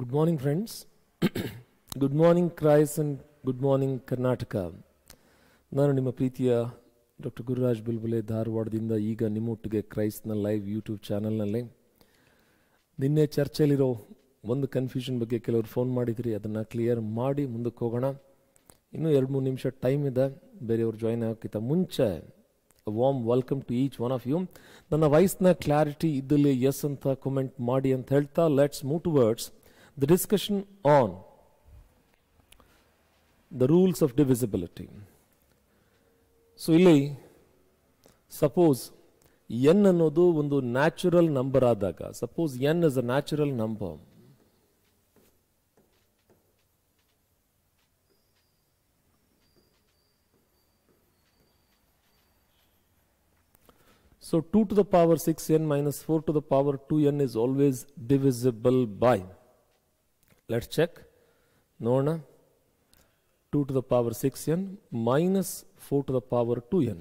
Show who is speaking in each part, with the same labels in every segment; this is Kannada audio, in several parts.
Speaker 1: Good morning, friends. Good morning ಕ್ರೈಸ್ ಅಂಡ್ ಗುಡ್ ಮಾರ್ನಿಂಗ್ ಕರ್ನಾಟಕ ನಾನು ನಿಮ್ಮ ಪ್ರೀತಿಯ ಡಾಕ್ಟರ್ ಗುರುರಾಜ್ ಬುಲ್ಬುಲೆ ಧಾರವಾಡದಿಂದ ಈಗ ನಿಮ್ಮೊಟ್ಟಿಗೆ ಕ್ರೈಸ್ನ ಲೈವ್ ಯೂಟ್ಯೂಬ್ ಚಾನಲ್ನಲ್ಲಿ ನಿನ್ನೆ ಚರ್ಚೆಯಲ್ಲಿರೋ ಒಂದು ಕನ್ಫ್ಯೂಷನ್ ಬಗ್ಗೆ ಕೆಲವರು ಫೋನ್ ಮಾಡಿದ್ರಿ ಅದನ್ನು ಕ್ಲಿಯರ್ ಮಾಡಿ ಮುಂದಕ್ಕೆ ಹೋಗೋಣ ಇನ್ನೂ ಎರಡು ಮೂರು ನಿಮಿಷ ಟೈಮ್ ಇದೆ ಬೇರೆಯವರು ಜಾಯ್ನ್ ಆಗೋಕ್ಕಿಂತ ಮುಂಚೆ warm welcome to each one of you ನನ್ನ ವಾಯ್ಸ್ನ ಕ್ಲಾರಿಟಿ ಇದ್ದಲ್ಲಿ ಎಸ್ ಅಂತ ಕಮೆಂಟ್ ಮಾಡಿ ಅಂತ ಹೇಳ್ತಾ let's move towards the discussion on the rules of divisibility so ಇಲ್ಲಿ ಸಪೋಸ್ ಎನ್ ಅನ್ನೋದು ಒಂದು ನ್ಯಾಚುರಲ್ ನಂಬರ್ ಆದಾಗ suppose n is a natural number So 2 to the power 6n minus 4 to the power 2n is always divisible by. Let's check. ನೋಡೋಣ 2 to the power 6n minus 4 to the power 2n.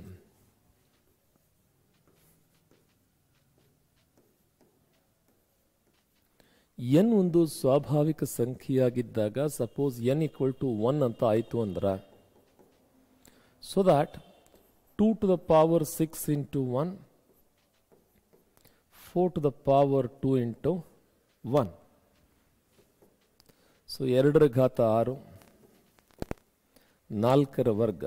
Speaker 1: N ಒಂದು ಸ್ವಾಭಾವಿಕ ಸಂಖ್ಯೆಯಾಗಿದ್ದಾಗ suppose n equal to one ಅಂತ ಆಯಿತು ಅಂದ್ರೆ so that two to the power six into one four to the power two into one so ಎರಡರ ಘಾತ ಆರು ನಾಲ್ಕರ ವರ್ಗ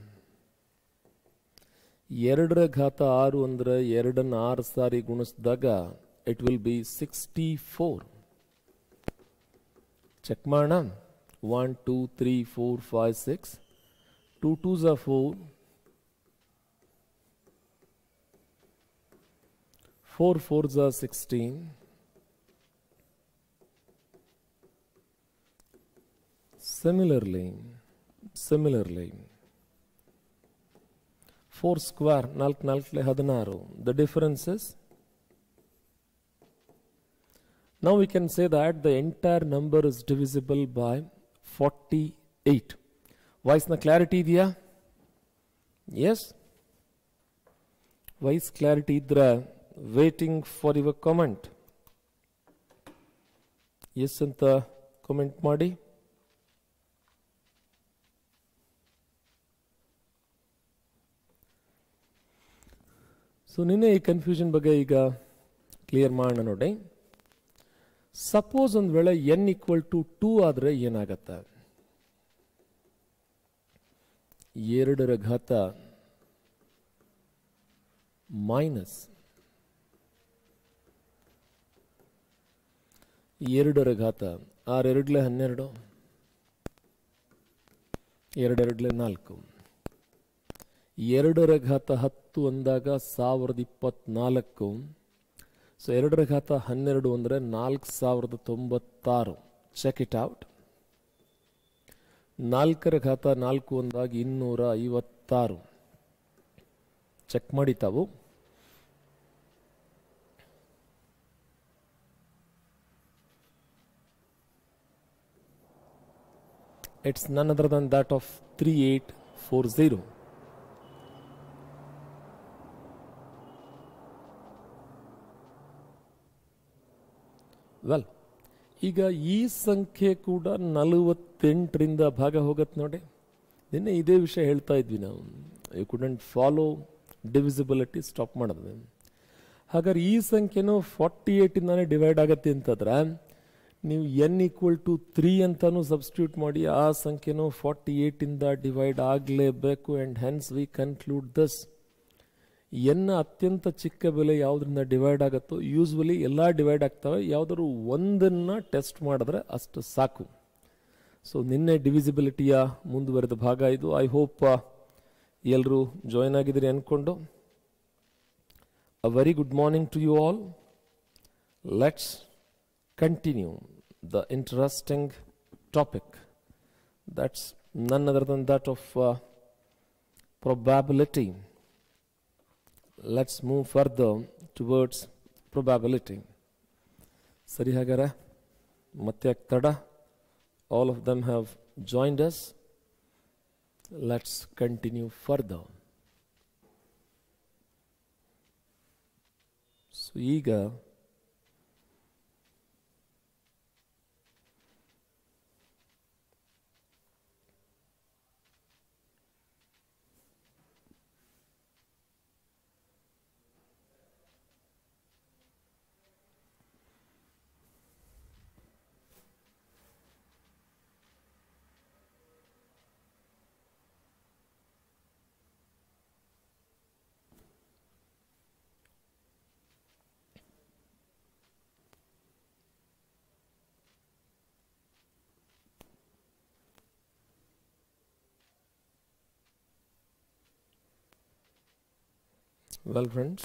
Speaker 1: ಎರಡರ ಘಾತ ಆರು ಅಂದ್ರೆ ಎರಡನ್ನ ಆರು ಸಾರಿ ಗುಣಿಸಿದಾಗ it will be sixty four check ಮಾಡೋಣ one two three four five six two twos are four four fours are sixteen Similarly, similarly, 4 square, ನಾಲ್ಕು ನಾಲ್ಕಲೆ ಹದಿನಾರು The difference is, now we can say that the entire number is divisible by 48. ವಾಯ್ಸ್ನ ಕ್ಲಾರಿಟಿ ಇದೆಯಾ ಎಸ್ ವಾಯ್ಸ್ ಕ್ಲಾರಿಟಿ ಇದ್ರೆ waiting for your comment yes ಅಂತ ಕಮೆಂಟ್ ಮಾಡಿ ಸೊ ನಿನ್ನೆ ಈ ಕನ್ಫ್ಯೂಷನ್ ಬಗ್ಗೆ ಈಗ ಕ್ಲಿಯರ್ ಮಾಡೋಣ ನೋಡಿ ಸಪೋಸ್ ಒಂದು ವೇಳೆ ಎನ್ ಈಕ್ವಲ್ ಟು ಟೂ ಆದರೆ ಏನಾಗತ್ತೆ ಎರಡರ ಘಾತ ಮೈನಸ್ ಎರಡರ ಘಾತ ಆರೆರಡ್ಲೆ ಹನ್ನೆರಡು ಎರಡೆರಡ್ಲೆ ನಾಲ್ಕು ಎರಡರ ಘಾತ ಹತ್ತು ಅಂದಾಗ ಸಾವಿರದ ಇಪ್ಪತ್ನಾಲ್ಕು ಸೊ ಎರಡರ ಘಾತ ಹನ್ನೆರಡು ಅಂದರೆ ನಾಲ್ಕು ಸಾವಿರದ ತೊಂಬತ್ತಾರು ಚೆಕ್ ಇಟ್ ಔಟ್ ನಾಲ್ಕರ ಘಾತ ನಾಲ್ಕು ಅಂದಾಗ ಇನ್ನೂರ ಐವತ್ತಾರು ಚೆಕ್ ಮಾಡಿ ತಾವು it's none other than that of three eight four zero well ಈಗ ಈ ಸಂಖ್ಯೆ ಕೂಡ ನಲವತ್ತೆಂಟರಿಂದ ಭಾಗ ಹೋಗತ್ತೆ ನೋಡಿ ನಿನ್ನೆ ಇದೇ ವಿಷಯ ಹೇಳ್ತಾ ಇದ್ವಿ ನಾವು you couldn't follow divisibility stop ಮಾಡಿದ್ವಿ ಹಾಗಾದ್ರೆ ಈ ಸಂಖ್ಯೆನೂ ಫಾರ್ಟಿ ಏಟಿಂದಾನೇ ಡಿವೈಡ್ ಆಗತ್ತೆ ಅಂತಂದ್ರೆ ನೀವು ಎನ್ ಈಕ್ವಲ್ ಟು ತ್ರೀ ಅಂತಾನು ಸಬ್ಸ್ಟಿಟ್ಯೂಟ್ ಮಾಡಿ ಆ ಸಂಖ್ಯೆನೂ ಫಾರ್ಟಿ ಏಟಿಂದ ಡಿವೈಡ್ ಆಗಲೇಬೇಕು and hence we conclude thus ಎನ್ನ ಅತ್ಯಂತ ಚಿಕ್ಕ ಬೆಲೆ ಯಾವುದರಿಂದ ಡಿವೈಡ್ ಆಗುತ್ತೋ ಯೂಸ್ವಲಿ ಎಲ್ಲ ಡಿವೈಡ್ ಆಗ್ತವೆ ಯಾವುದಾದ್ರು ಒಂದನ್ನು ಟೆಸ್ಟ್ ಮಾಡಿದ್ರೆ ಅಷ್ಟು ಸಾಕು ಸೊ ನಿನ್ನೆ ಡಿವಿಸಿಬಿಲಿಟಿಯ ಮುಂದುವರೆದ ಭಾಗ ಇದು ಐ ಹೋಪ್ ಎಲ್ಲರೂ ಜಾಯ್ನ್ ಆಗಿದ್ದೀರಿ ಅಂದ್ಕೊಂಡು uh very good morning to you all let's continue the interesting topic that's none other than that of probability let's move further towards probability ಸರಿ ಹಾಗಾರೆ ಮತ್ತೆ ತಡ all of them have joined us let's continue further so ಈಗ Well, friends,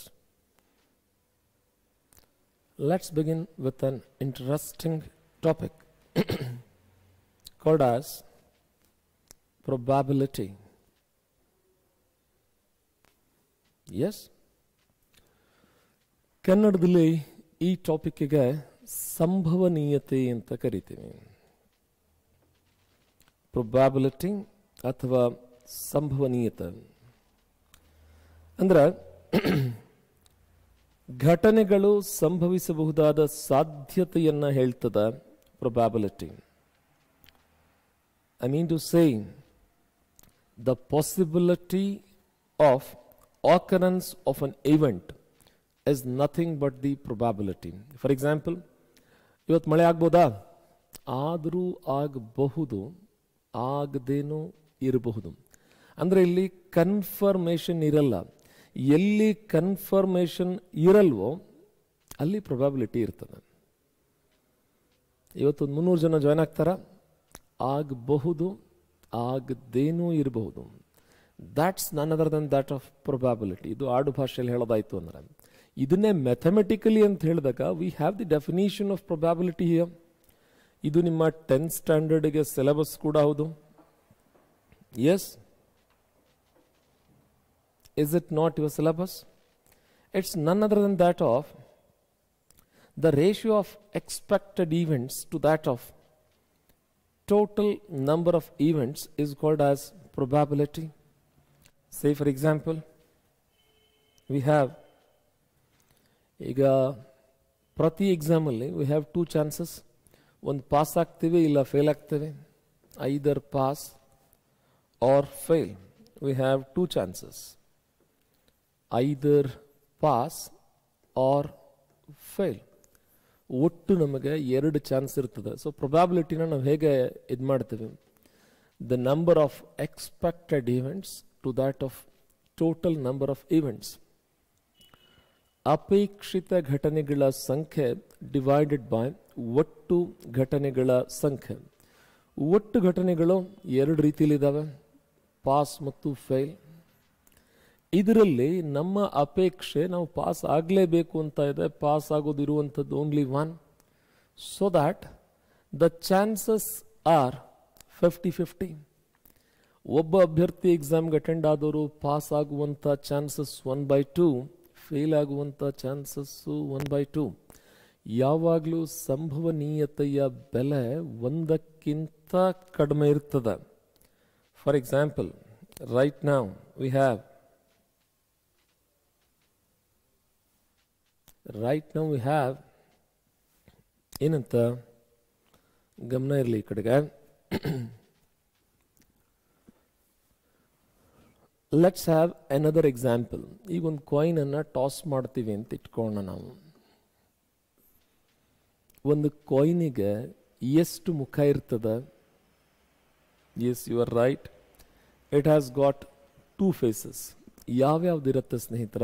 Speaker 1: let's begin with an interesting topic called as probability. Yes? ಕನ್ನಡದಲ್ಲಿ ಈ ಟಾಪಿಕ್ಗೆ ಸಂಭವನೀಯತೆ ಅಂತ ಕರಿತೀವಿ ಪ್ರೊಬ್ಯಾಬಿಲಿಟಿ ಅಥವಾ ಸಂಭವನೀಯತೆ ಅಂದ್ರೆ ಘಟನೆಗಳು ಸಂಭವಿಸಬಹುದಾದ ಸಾಧ್ಯತೆಯನ್ನ ಹೇಳ್ತದ probability I mean to say the possibility of occurrence of an event is nothing but the probability for example ಇವತ್ತು ಮಳೆ ಆಗ್ಬೋದಾ ಆದರೂ ಆಗಬಹುದು ಆಗದೇನೂ ಇರಬಹುದು ಅಂದರೆ ಇಲ್ಲಿ ಕನ್ಫರ್ಮೇಷನ್ ಇರಲ್ಲ ಎಲ್ಲಿ ಕನ್ಫರ್ಮೇಷನ್ ಇರಲ್ವೋ ಅಲ್ಲಿ ಪ್ರೊಬ್ಯಾಬಿಲಿಟಿ ಇರ್ತದೆ ಇವತ್ತು ಮುನ್ನೂರು ಜನ ಜಾಯ್ನ್ ಆಗ್ತಾರ ಆಗಬಹುದು ಆಗದೇನೂ ಇರಬಹುದು that's none other than that of probability ಇದು ಆಡು ಭಾಷೆಯಲ್ಲಿ ಹೇಳೋದಾಯ್ತು ಅಂದ್ರೆ ಇದನ್ನೇ ಮೆಥಮೆಟಿಕಲಿ ಅಂತ ಹೇಳಿದಾಗ we have the definition of probability here ಇದು ನಿಮ್ಮ ಟೆಂತ್ ಸ್ಟ್ಯಾಂಡರ್ಡ್ಗೆ ಸಿಲೆಬಸ್ ಕೂಡ ಹೌದು yes is it not your syllabus? It's none other than that of the ratio of expected events to that of total number of events is called as probability. Say, for example, we have ಈಗ ಪ್ರತಿ ಎಕ್ಸಾಮಲ್ಲಿ ವಿ ಹ್ಯಾವ್ ಟೂ ಚಾನ್ಸಸ್ ಒಂದು ಪಾಸ್ ಆಗ್ತೀವಿ ಇಲ್ಲ ಫೇಲ್ ಆಗ್ತೇವೆ either pass or fail we have two chances either pass or fail ಒಟ್ಟು ನಮಗೆ ಎರಡು ಚಾನ್ಸ್ ಇರ್ತದೆ ಸೊ ಪ್ರೊಬ್ಯಾಬಿಲಿಟಿನ ನಾವು ಹೇಗೆ ಇದು ಮಾಡ್ತೀವಿ the number of expected events to that of total number of events ಅಪೇಕ್ಷಿತ ಘಟನೆಗಳ ಸಂಖ್ಯೆ ಡಿವೈಡೆಡ್ ಬೈ ಒಟ್ಟು ಘಟನೆಗಳ ಸಂಖ್ಯೆ ಒಟ್ಟು ಘಟನೆಗಳು ಎರಡು ರೀತಿಯಲ್ಲಿದ್ದಾವೆ ಪಾಸ್ ಮತ್ತು ಫೇಲ್ ಇದರಲ್ಲಿ ನಮ್ಮ ಅಪೇಕ್ಷೆ ನಾವು ಪಾಸ್ ಆಗಲೇಬೇಕು ಅಂತ ಇದೆ ಪಾಸ್ ಆಗೋದು ಇರುವಂಥದ್ದು only one so that the chances are fifty fifty ಒಬ್ಬ ಅಭ್ಯರ್ಥಿ ಎಕ್ಸಾಮ್ಗೆ ಅಟೆಂಡ್ ಆದವರು ಪಾಸ್ ಆಗುವಂಥ chances one by two fail ಆಗುವಂಥ ಚಾನ್ಸಸ್ಸು ಒನ್ ಬೈ ಟೂ ಯಾವಾಗಲೂ ಸಂಭವನೀಯತೆಯ ಬೆಲೆ ಒಂದಕ್ಕಿಂತ ಕಡಿಮೆ ಇರ್ತದೆ ಫಾರ್ ಎಕ್ಸಾಂಪಲ್ ರೈಟ್ ನಾವು ವಿ ಹ್ಯಾವ್ ರೈಟ್ ನಾವು ವಿ ಹ್ಯಾವ್ ಏನಂತ ಗಮನ ಇರಲಿ ಈ ಕಡೆಗೆ ಲೆಟ್ಸ್ ಹ್ಯಾವ್ ಅನದರ್ ಎಕ್ಸಾಂಪಲ್ ಈಗ ಒಂದು ಕಾಯಿನ್ ಅನ್ನ ಟಾಸ್ ಮಾಡ್ತೀವಿ ಅಂತ ಇಟ್ಕೊಳ್ಳೋಣ ನಾವು ಒಂದು ಕಾಯಿನಿಗೆ ಎಷ್ಟು ಮುಖ ಇರ್ತದ yes you are right it has got two faces ಯಾವ್ಯಾವ್ದಿರುತ್ತೆ ಸ್ನೇಹಿತರ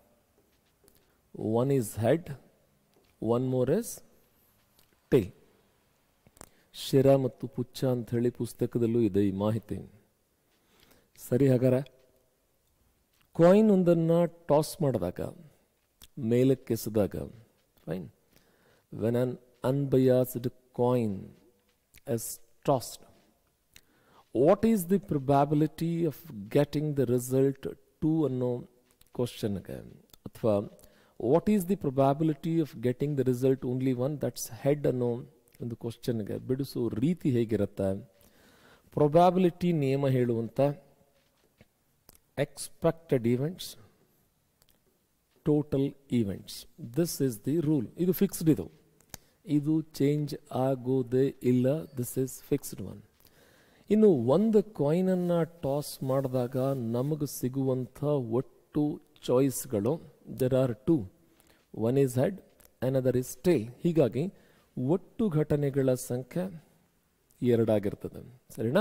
Speaker 1: one is head one more is tail ಶಿರ ಮತ್ತು ಪುಚ್ಚ ಅಂತ ಹೇಳಿ ಪುಸ್ತಕದಲ್ಲೂ ಇದೆ ಈ ಮಾಹಿತಿ ಸರಿ ಹಾಗಾರೆ ಕಾಯಿನ್ ಒಂದನ್ನು ಟಾಸ್ ಮಾಡಿದಾಗ ಮೇಲಕ್ಕೆಸೆದಾಗ fine when an unbiased coin is tossed what is the probability of getting the result two ಅನ್ನೋ ಕ್ವಶನ್ಗೆ ಅಥವಾ what is the probability of getting the result only one that's head ಅನ್ನೋ ಒಂದು ಕ್ವಶನ್ಗೆ ಬಿಡಿಸೋ ರೀತಿ ಹೇಗಿರುತ್ತೆ ಪ್ರೊಬ್ಯಾಬಿಲಿಟಿ ನಿಯಮ ಹೇಳುವಂಥ expected events total events this is the rule ಇದು ಫಿಕ್ಸ್ಡ್ ಇದು ಇದು ಚೇಂಜ್ ಆಗೋದೇ ಇಲ್ಲ ದಿಸ್ ಇಸ್ ಫಿಕ್ಸ್ಡ್ ಒನ್ ಇನ್ನು ಒಂದು ಕಾಯಿನನ್ನು ಟಾಸ್ ಮಾಡಿದಾಗ ನಮಗೆ ಸಿಗುವಂಥ ಒಟ್ಟು ಚಾಯ್ಸ್ಗಳು there are two one is head another is tail ಹೀಗಾಗಿ ಒಟ್ಟು ಘಟನೆಗಳ ಸಂಖ್ಯೆ ಎರಡಾಗಿರ್ತದೆ ಸರಿನಾ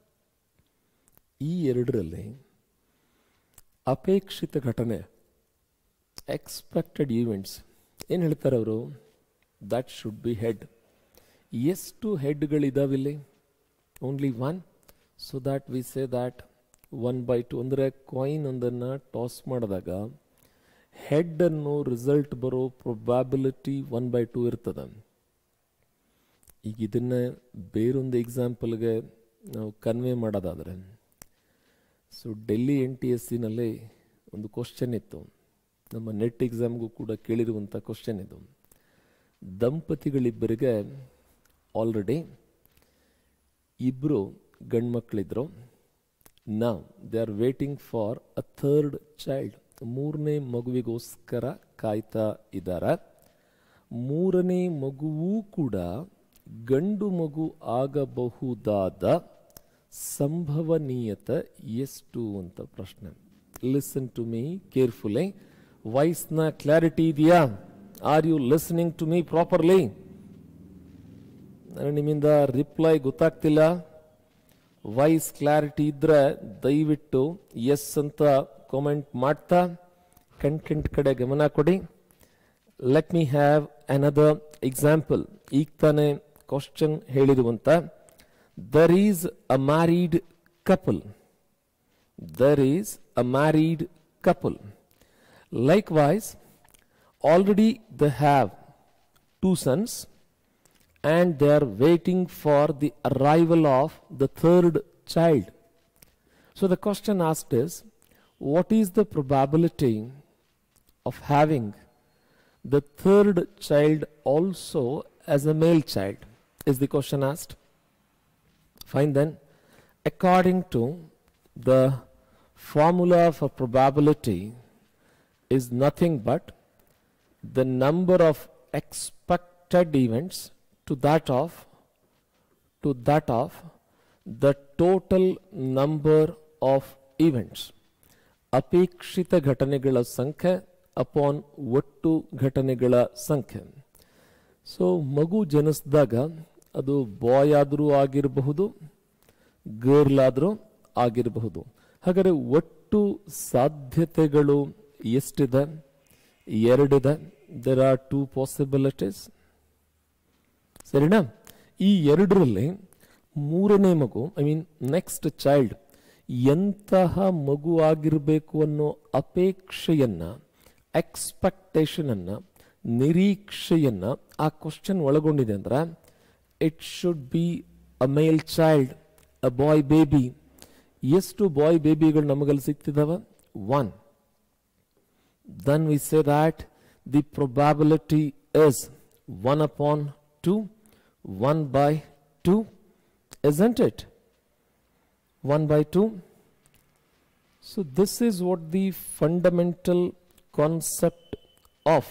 Speaker 1: ಈ ಎರಡರಲ್ಲಿ ಅಪೇಕ್ಷಿತ ಘಟನೆ ಎಕ್ಸ್ಪೆಕ್ಟೆಡ್ ಈವೆಂಟ್ಸ್ ಏನು ಹೇಳ್ತಾರೆ ಅವರು ದಟ್ ಶುಡ್ ಬಿ ಹೆಡ್ ಎಷ್ಟು ಹೆಡ್ಗಳಿದಾವಿಲ್ಲಿ only one so that we say that one by two ಅಂದರೆ ಕಾಯಿನ್ ಒಂದನ್ನು ಟಾಸ್ ಮಾಡಿದಾಗ ಹೆಡ್ ಅನ್ನು ರಿಸಲ್ಟ್ ಬರೋ ಪ್ರೊಬ್ಯಾಬಿಲಿಟಿ ಒನ್ ಬೈ ಟೂ ಇರ್ತದೆ ಈಗ ಇದನ್ನ ಬೇರೊಂದು ಎಕ್ಸಾಂಪಲ್ಗೆ ನಾವು ಕನ್ವೆ ಮಾಡೋದಾದರೆ so Delhi N T S ಸಿನಲ್ಲಿ ಒಂದು ಕ್ವಶನ್ ಇತ್ತು ನಮ್ಮ ನೆಟ್ ಎಕ್ಸಾಮ್ಗೂ ಕೂಡ ಕೇಳಿರುವಂಥ ಕ್ವಶನ್ ಇದು ದಂಪತಿಗಳಿಬ್ಬರಿಗೆ ಆಲ್ರೆಡಿ ಇಬ್ಬರು ಗಂಡು ಮಕ್ಕಳಿದ್ರು ನಾವು they are waiting for a third child ಮೂರನೇ ಮಗುವಿಗೋಸ್ಕರ ಕಾಯ್ತಾ ಇದ್ದಾರೆ ಮೂರನೇ ಮಗುವೂ ಕೂಡ ಗಂಡು ಮಗು ಆಗಬಹುದಾದ ಸಂಭವನೀಯತೆ ಎಷ್ಟು ಅಂತ ಪ್ರಶ್ನೆ ಲಿಸನ್ ಟು ಮೀ ಕೇರ್ಫುಲಿ ವಾಯ್ಸ್ನ ಕ್ಲಾರಿಟಿ ಇದೆಯಾ are you listening to me properly ನನಗೆ ನಿಮ್ಮಿಂದ ರಿಪ್ಲೈ ಗೊತ್ತಾಗ್ತಿಲ್ಲ ವಾಯ್ಸ್ ಕ್ಲಾರಿಟಿ ಇದ್ರೆ ದಯವಿಟ್ಟು ಎಸ್ ಅಂತ ಕಾಮೆಂಟ್ ಮಾಡ್ತಾ ಕಂಟೆಂಟ್ ಕಡೆ ಗಮನ ಕೊಡಿ let me have another example ಈಗ ತಾನೇ ಕ್ವಶನ್ ಹೇಳಿರುವಂತ there is a married couple there is a married couple likewise already they have two sons and they are waiting for the arrival of the third child. So the question asked is what is the probability of having the third child also as a male child? Is the question asked. Fine then. According to the formula for probability is nothing but the number of expected events to that of to that of the total number of events ಅಪೇಕ್ಷಿತ ಘಟನೆಗಳ ಸಂಖ್ಯೆ ಅಪಾನ್ ಒಟ್ಟು ಘಟನೆಗಳ ಸಂಖ್ಯೆ ಸೊ ಮಗು ಜನಿಸಿದಾಗ ಅದು ಬಾಯ್ ಆದರೂ ಆಗಿರಬಹುದು ಗರ್ಲ್ ಆದರೂ ಆಗಿರಬಹುದು ಹಾಗಾದರೆ ಒಟ್ಟು ಸಾಧ್ಯತೆಗಳು ಎಷ್ಟಿದೆ ಎರಡಿದೆ ದೆರ್ ಆರ್ ಟೂ ಪಾಸಿಬಿಲಿಟೀಸ್ ಸರಿನಾ ಈ ಎರಡರಲ್ಲಿ ಮೂರನೇ ಮಗು ಐ ಮೀನ್ ನೆಕ್ಸ್ಟ್ ಚೈಲ್ಡ್ ಎಂತಹ ಮಗು ಆಗಿರಬೇಕು ಅನ್ನೋ ಅಪೇಕ್ಷೆಯನ್ನ ಎಕ್ಸ್ಪೆಕ್ಟೇಷನ್ ಅನ್ನ ನಿರೀಕ್ಷೆಯನ್ನ ಆ ಕ್ವಶನ್ ಒಳಗೊಂಡಿದೆ ಅಂದ್ರೆ it should be a male child a boy baby ಎಷ್ಟು ಬಾಯ್ ಬೇಬಿಗಳು ನಮಗಲ್ಲಿ ಸಿಗ್ತಿದಾವ one then we say that the probability is 1 upon 2 1 by 2 isn't it 1 by 2 so this is what the fundamental concept of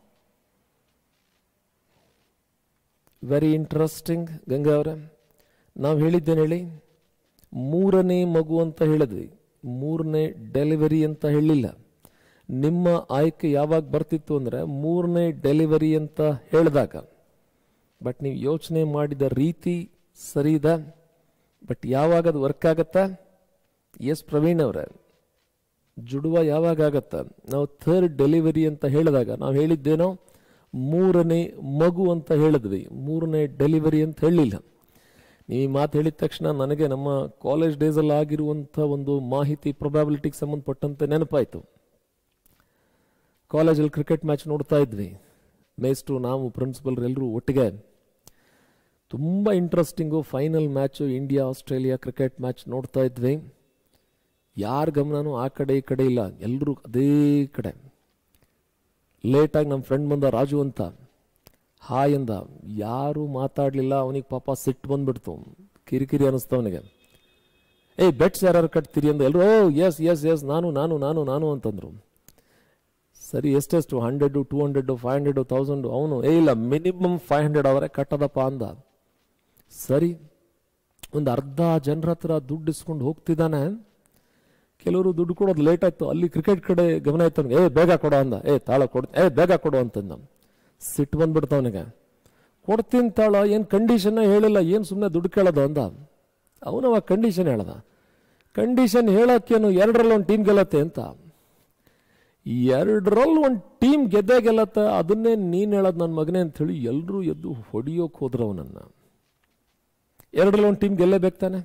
Speaker 1: very interesting Ganga ಅವರ ನಾವು ಹೇಳಿದ್ದೇನೆ ಹೇಳಿ ಮೂರನೇ ಮಗು ಅಂತ ಹೇಳಿದ್ವಿ ಮೂರನೇ ಡೆಲಿವರಿ ಅಂತ ಹೇಳಿಲ್ಲ ನಿಮ್ಮ ಆಯ್ಕೆ ಯಾವಾಗ ಬರ್ತಿತ್ತು ಅಂದ್ರೆ ಮೂರನೇ ಡೆಲಿವರಿ ಅಂತ ಹೇಳಿದಾಗ ಬಟ್ ನೀವು ಯೋಚನೆ ಮಾಡಿದ ರೀತಿ ಸರಿ ಇದೆ ಬಟ್ ಯಾವಾಗ ಅದು ವರ್ಕ್ ಆಗತ್ತಾ ಎಸ್ ಪ್ರವೀಣ್ ಅವರೇ ಜುಡುವ ಯಾವಾಗ ಆಗತ್ತ ನಾವು ಥರ್ಡ್ ಡೆಲಿವರಿ ಅಂತ ಹೇಳಿದಾಗ ನಾವು ಹೇಳಿದ್ದೇನೋ ಮೂರನೇ ಮಗು ಅಂತ ಹೇಳಿದ್ವಿ ಮೂರನೇ ಡೆಲಿವರಿ ಅಂತ ಹೇಳಿಲ್ಲ ನೀವು ಈ ಮಾತು ಹೇಳಿದ ತಕ್ಷಣ ನನಗೆ ನಮ್ಮ ಕಾಲೇಜ್ ಡೇಸಲ್ಲಿ ಆಗಿರುವಂಥ ಒಂದು ಮಾಹಿತಿ ಪ್ರೊಬ್ಯಾಬಿಲಿಟಿಗೆ ಸಂಬಂಧಪಟ್ಟಂತೆ ನೆನಪಾಯಿತು ಕಾಲೇಜಲ್ಲಿ ಕ್ರಿಕೆಟ್ ಮ್ಯಾಚ್ ನೋಡ್ತಾ ಇದ್ವಿ ಮೇಸ್ಟ್ರು ನಾವು ಪ್ರಿನ್ಸಿಪಲ್ ಎಲ್ಲರೂ ಒಟ್ಟಿಗೆ ತುಂಬ interesting final match India Australia cricket match ನೋಡ್ತಾ ಇದ್ವಿ ಯಾರ ಗಮನನೂ ಆ ಕಡೆ ಈ ಕಡೆ ಇಲ್ಲ ಎಲ್ಲರೂ ಅದೇ ಕಡೆ ಲೇಟಾಗಿ ನಮ್ಮ ಫ್ರೆಂಡ್ ಬಂದ ರಾಜು ಅಂತ ಹಾಯ್ ಅಂದ ಯಾರು ಮಾತಾಡಲಿಲ್ಲ ಅವನಿಗೆ ಪಾಪ ಸಿಟ್ಟು ಬಂದ್ಬಿಡ್ತು ಕಿರಿಕಿರಿ ಅನ್ನಿಸ್ತು ಅವನಿಗೆ ಏಯ್ ಬೆಟ್ಸ್ ಯಾರು ಕಟ್ತೀರಿ ಅಂದ ಎಲ್ಲರೂ ಓ ಎಸ್ ಎಸ್ ಎಸ್ ನಾನು ನಾನು ನಾನು ನಾನು ಅಂತಂದ್ರು ಸರಿ ಎಷ್ಟೆಷ್ಟು hundred two hundred five hundred thousand ಅವನು ಏ ಇಲ್ಲ ಮಿನಿಮಮ್ ಫೈವ್ ಹಂಡ್ರೆಡ್ ಅವರೇ ಕಟ್ಟದಪ್ಪ ಅಂದ ಸರಿ ಒಂದು ಅರ್ಧ ಜನರ ಹತ್ರ ದುಡ್ಡು ಇಸ್ಕೊಂಡು ಹೋಗ್ತಿದ್ದಾನೆ ಕೆಲವರು ದುಡ್ಡು ಕೊಡೋದು ಲೇಟ್ ಆಯ್ತು ಅಲ್ಲಿ ಕ್ರಿಕೆಟ್ ಕಡೆ ಗಮನ ಆಯ್ತು ಅವ್ನಿಗೆ ಏ ಬೇಗ ಕೊಡೋ ಅಂದ ಏ ತಾಳ ಕೊಡ್ ಏ ಬೇಗ ಕೊಡು ಅಂತಂದ ಸಿಟ್ಟು ಬಂದ್ಬಿಡ್ತ ಅವನಿಗೆ ಕೊಡ್ತೀನಿ ತಾಳ ಏನು ಕಂಡೀಷನ್ ಹೇಳಿಲ್ಲ ಏನು ಸುಮ್ಮನೆ ದುಡ್ಡು ಕೇಳೋದು ಅಂದ ಅವನು ಅವಾಗ ಕಂಡೀಷನ್ ಹೇಳ್ದ ಕಂಡೀಷನ್ ಹೇಳೋಕ್ಕೇನು ಎರಡರಲ್ಲಿ ಒಂದು ಟೀಮ್ ಗೆಲ್ಲತ್ತೆ ಅಂತ ಎರಡರಲ್ಲಿ ಒಂದು ಟೀಮ್ ಗೆದ್ದೇ ಗೆಲ್ಲತ್ತ ಅದನ್ನೇ ನೀನು ಹೇಳೋದು ನನ್ನ ಮಗನೇ ಅಂತ ಹೇಳಿ ಎಲ್ಲರೂ ಎದ್ದು ಹೊಡಿಯೋಕೆ ಹೋದ್ರು ಅವನನ್ನ ಎರಡರಲ್ಲಿ ಒಂದು ಟೀಮ್ ಗೆಲ್ಲೇಬೇಕು ತಾನೆ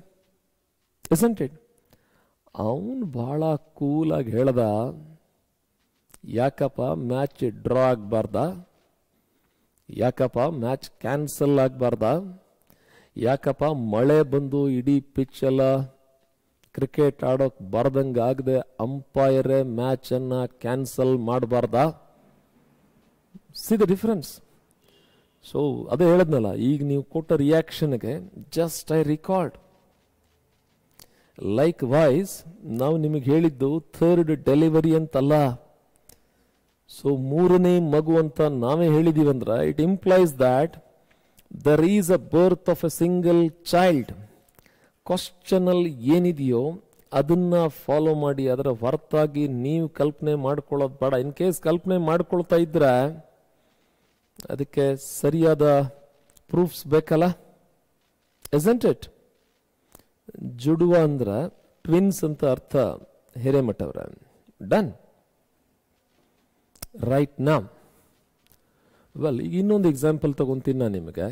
Speaker 1: ಇಸಂಟ್ ಇಟ್ ಅವನು ಭಾಳ ಕೂಲಾಗಿ ಹೇಳ್ದ ಯಾಕಪ್ಪ ಮ್ಯಾಚ್ ಡ್ರಾ ಆಗಬಾರ್ದಾ ಯಾಕಪ್ಪ ಮ್ಯಾಚ್ ಕ್ಯಾನ್ಸಲ್ ಆಗಬಾರ್ದಾ ಯಾಕಪ್ಪ ಮಳೆ ಬಂದು ಇಡೀ ಪಿಚ್ ಎಲ್ಲ ಕ್ರಿಕೆಟ್ ಆಡೋಕೆ ಬರ್ದಂಗೆ ಆಗದೆ ಅಂಪೈರೇ ಮ್ಯಾಚನ್ನು ಕ್ಯಾನ್ಸಲ್ ಮಾಡಬಾರ್ದಾ ಸಿ ದ ಡಿಫರೆನ್ಸ್ ಸೊ ಅದೇ ಹೇಳದ್ನಲ್ಲ ಈಗ ನೀವು ಕೊಟ್ಟ ರಿಯಾಕ್ಷನ್ಗೆ just I record likewise ನಾವು ನಿಮಗೆ ಹೇಳಿದ್ದು ಥರ್ಡ್ ಡೆಲಿವರಿ ಅಂತಲ್ಲ ಸೊ ಮೂರನೇ ಮಗು ಅಂತ ನಾವೇ ಹೇಳಿದೀವಂದ್ರೆ it implies that there is a birth of a single child ಕ್ವಶನಲ್ಲಿ ಏನಿದೆಯೋ ಅದನ್ನ ಫಾಲೋ ಮಾಡಿ ಅದರ ಹೊರತಾಗಿ ನೀವು ಕಲ್ಪನೆ ಮಾಡ್ಕೊಳ್ಳೋದು ಬೇಡ ಇನ್ ಕೇಸ್ ಕಲ್ಪನೆ ಮಾಡ್ಕೊಳ್ತಾ ಇದ್ರೆ ಅದಕ್ಕೆ ಸರಿಯಾದ ಪ್ರೂಫ್ಸ್ ಬೇಕಲ್ಲ ಇಸಂಟ್ ಇಟ್ ಜುಡುವ ಅಂದ್ರ ಟ್ವಿನ್ಸ್ ಅಂತ ಅರ್ಥ ಹಿರೇಮಠವ್ರ ಡನ್ ರೈಟ್ ನಾ ವೆಲ್ ಈಗ ಇನ್ನೊಂದು ಎಕ್ಸಾಂಪಲ್ ತಗೊಂತೀನಿ ನಾನು ನಿಮಗೆ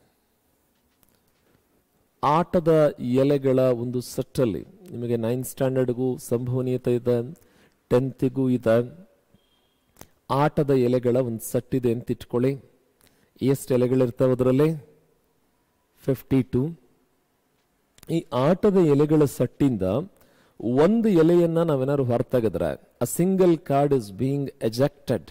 Speaker 1: ಆಟದ ಎಲೆಗಳ ಒಂದು ಸೆಟ್ಟಲ್ಲಿ ನಿಮಗೆ ನೈನ್ತ್ ಸ್ಟ್ಯಾಂಡರ್ಡ್ಗೂ ಸಂಭವನೀಯತೆ ಇದೆ ಟೆಂತಿಗೂ ಇದೆ ಆಟದ ಎಲೆಗಳ ಒಂದು ಸೆಟ್ ಇದೆ ಅಂತ ಇಟ್ಕೊಳ್ಳಿ ಎಷ್ಟು ಎಲೆಗಳಿರ್ತಾವೆ ಅದರಲ್ಲಿ ಫಿಫ್ಟಿ ಟು ಈ ಆಟದ ಎಲೆಗಳ ಸಟ್ಟಿಂದ ಒಂದು ಎಲೆಯನ್ನ ನಾವೇನಾದ್ರು ಹೊರತೆಗೆದ್ರೆ a single card is being ejected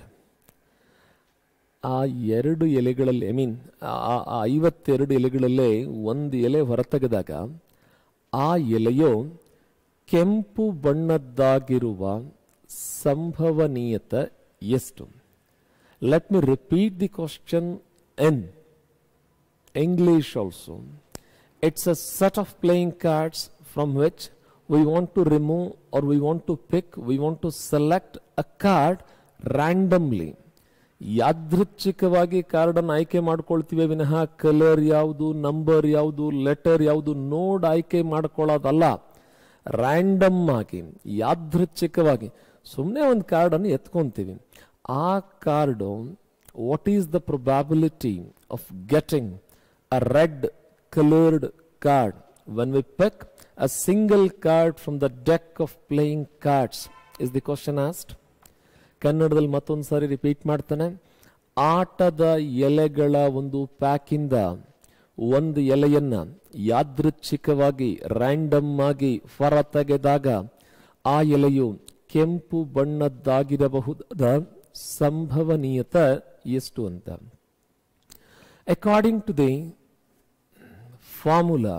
Speaker 1: ಆ ಎರಡು ಎಲೆಗಳಲ್ಲಿ ಐ ಮೀನ್ ಆ ಐವತ್ತೆರಡು ಎಲೆಗಳಲ್ಲೇ ಒಂದು ಎಲೆ ಹೊರತೆಗೆದಾಗ ಆ ಎಲೆಯು ಕೆಂಪು ಬಣ್ಣದ್ದಾಗಿರುವ ಸಂಭವನೀಯತೆ ಎಷ್ಟು let me repeat the question in English also it's a set of playing cards from which we want to remove or we want to pick, we want to select a card randomly. ಯಾದೃಚ್ಛಿಕವಾಗಿ ಕಾರ್ಡ್ ಅನ್ನು ಆಯ್ಕೆ ಮಾಡ್ಕೊಳ್ತೀವಿ ವಿನಃ ಕಲರ್ ಯಾವುದು ನಂಬರ್ ಯಾವುದು ಲೆಟರ್ ಯಾವುದು ನೋಡ್ ಆಯ್ಕೆ ಮಾಡ್ಕೊಳ್ಳೋದಲ್ಲ ರ್ಯಾಂಡಮ್ ಆಗಿ ಯಾದೃಚ್ಛಿಕವಾಗಿ ಸುಮ್ಮನೆ ಒಂದು ಕಾರ್ಡ್ ಅನ್ನು ಎತ್ಕೊಂತೀವಿ ಆ card what is the probability of getting a red colored card. When we pick a single card from the deck of playing cards, is the question asked? ಕನ್ನಡದಲ್ಲಿ ಮತ್ತೊಂದು ಸಾರಿ ರಿಪೀಟ್ ಮಾಡ್ತಾನೆ ಆಟದ ಎಲೆಗಳ ಒಂದು ಪ್ಯಾಕಿಂದ ಒಂದು ಎಲೆಯನ್ನ ಯಾದೃಚ್ಛಿಕವಾಗಿ ರ್ಯಾಂಡಮ್ ಆಗಿ ಹೊರ ತೆಗೆದಾಗ ಆ ಎಲೆಯು ಕೆಂಪು ಬಣ್ಣದ್ದಾಗಿರಬಹುದಾದ ಸಂಭವನೀಯತೆ ಎಷ್ಟು ಅಂತ ಅಕಾರ್ಡಿಂಗ್ ಟು ದಿ ಫಾರ್ಮುಲಾ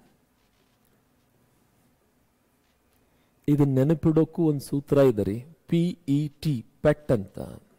Speaker 1: ಇದು ನೆನಪಿಡೋಕ್ಕೂ ಒಂದು ಸೂತ್ರ ಇದೆ ರೀ ಪಿ ಇ ಟಿ ಪೆಟ್ ಅಂತ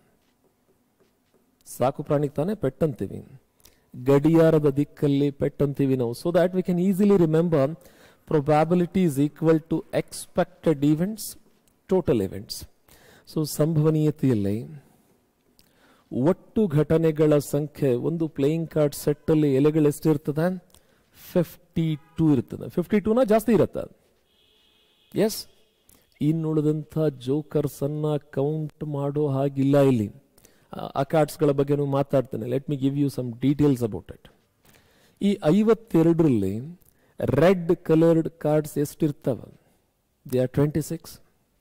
Speaker 1: ಸಾಕು ಪ್ರಾಣಿಗೆ ತಾನೇ ಪೆಟ್ ಅಂತೀವಿ ಗಡಿಯಾರದ ದಿಕ್ಕಲ್ಲಿ ಪೆಟ್ ಅಂತೀವಿ ನಾವು so that we can easily remember probability is equal to expected events total events so ಸಂಭವನೀಯತೆಯಲ್ಲಿ ಒಟ್ಟು ಘಟನೆಗಳ ಸಂಖ್ಯೆ ಒಂದು ಪ್ಲೇಯಿಂಗ್ ಕಾರ್ಡ್ ಸೆಟ್ ಅಲ್ಲಿ ಎಲೆಗಳು ಎಷ್ಟಿರ್ತದೆ ಫಿಫ್ಟಿ ಟೂ ಇರ್ತದೆ ಫಿಫ್ಟಿ ಟೂನ ಜಾಸ್ತಿ ಇರುತ್ತೆ ಎಸ್ ಇನ್ನುಳಿದಂಥ ಜೋಕರ್ಸ್ ಅನ್ನ ಕೌಂಟ್ ಮಾಡೋ ಹಾಗಿಲ್ಲ ಇಲ್ಲಿ ಆ ಕಾರ್ಡ್ಸ್ಗಳ ಬಗ್ಗೆನೂ ಮಾತಾಡ್ತೇನೆ let me give you some details about it ಈ ಐವತ್ತೆರಡರಲ್ಲಿ ರೆಡ್ ಕಲರ್ಡ್ ಕಾರ್ಡ್ಸ್ ಎಷ್ಟಿರ್ತವೆ they are twenty six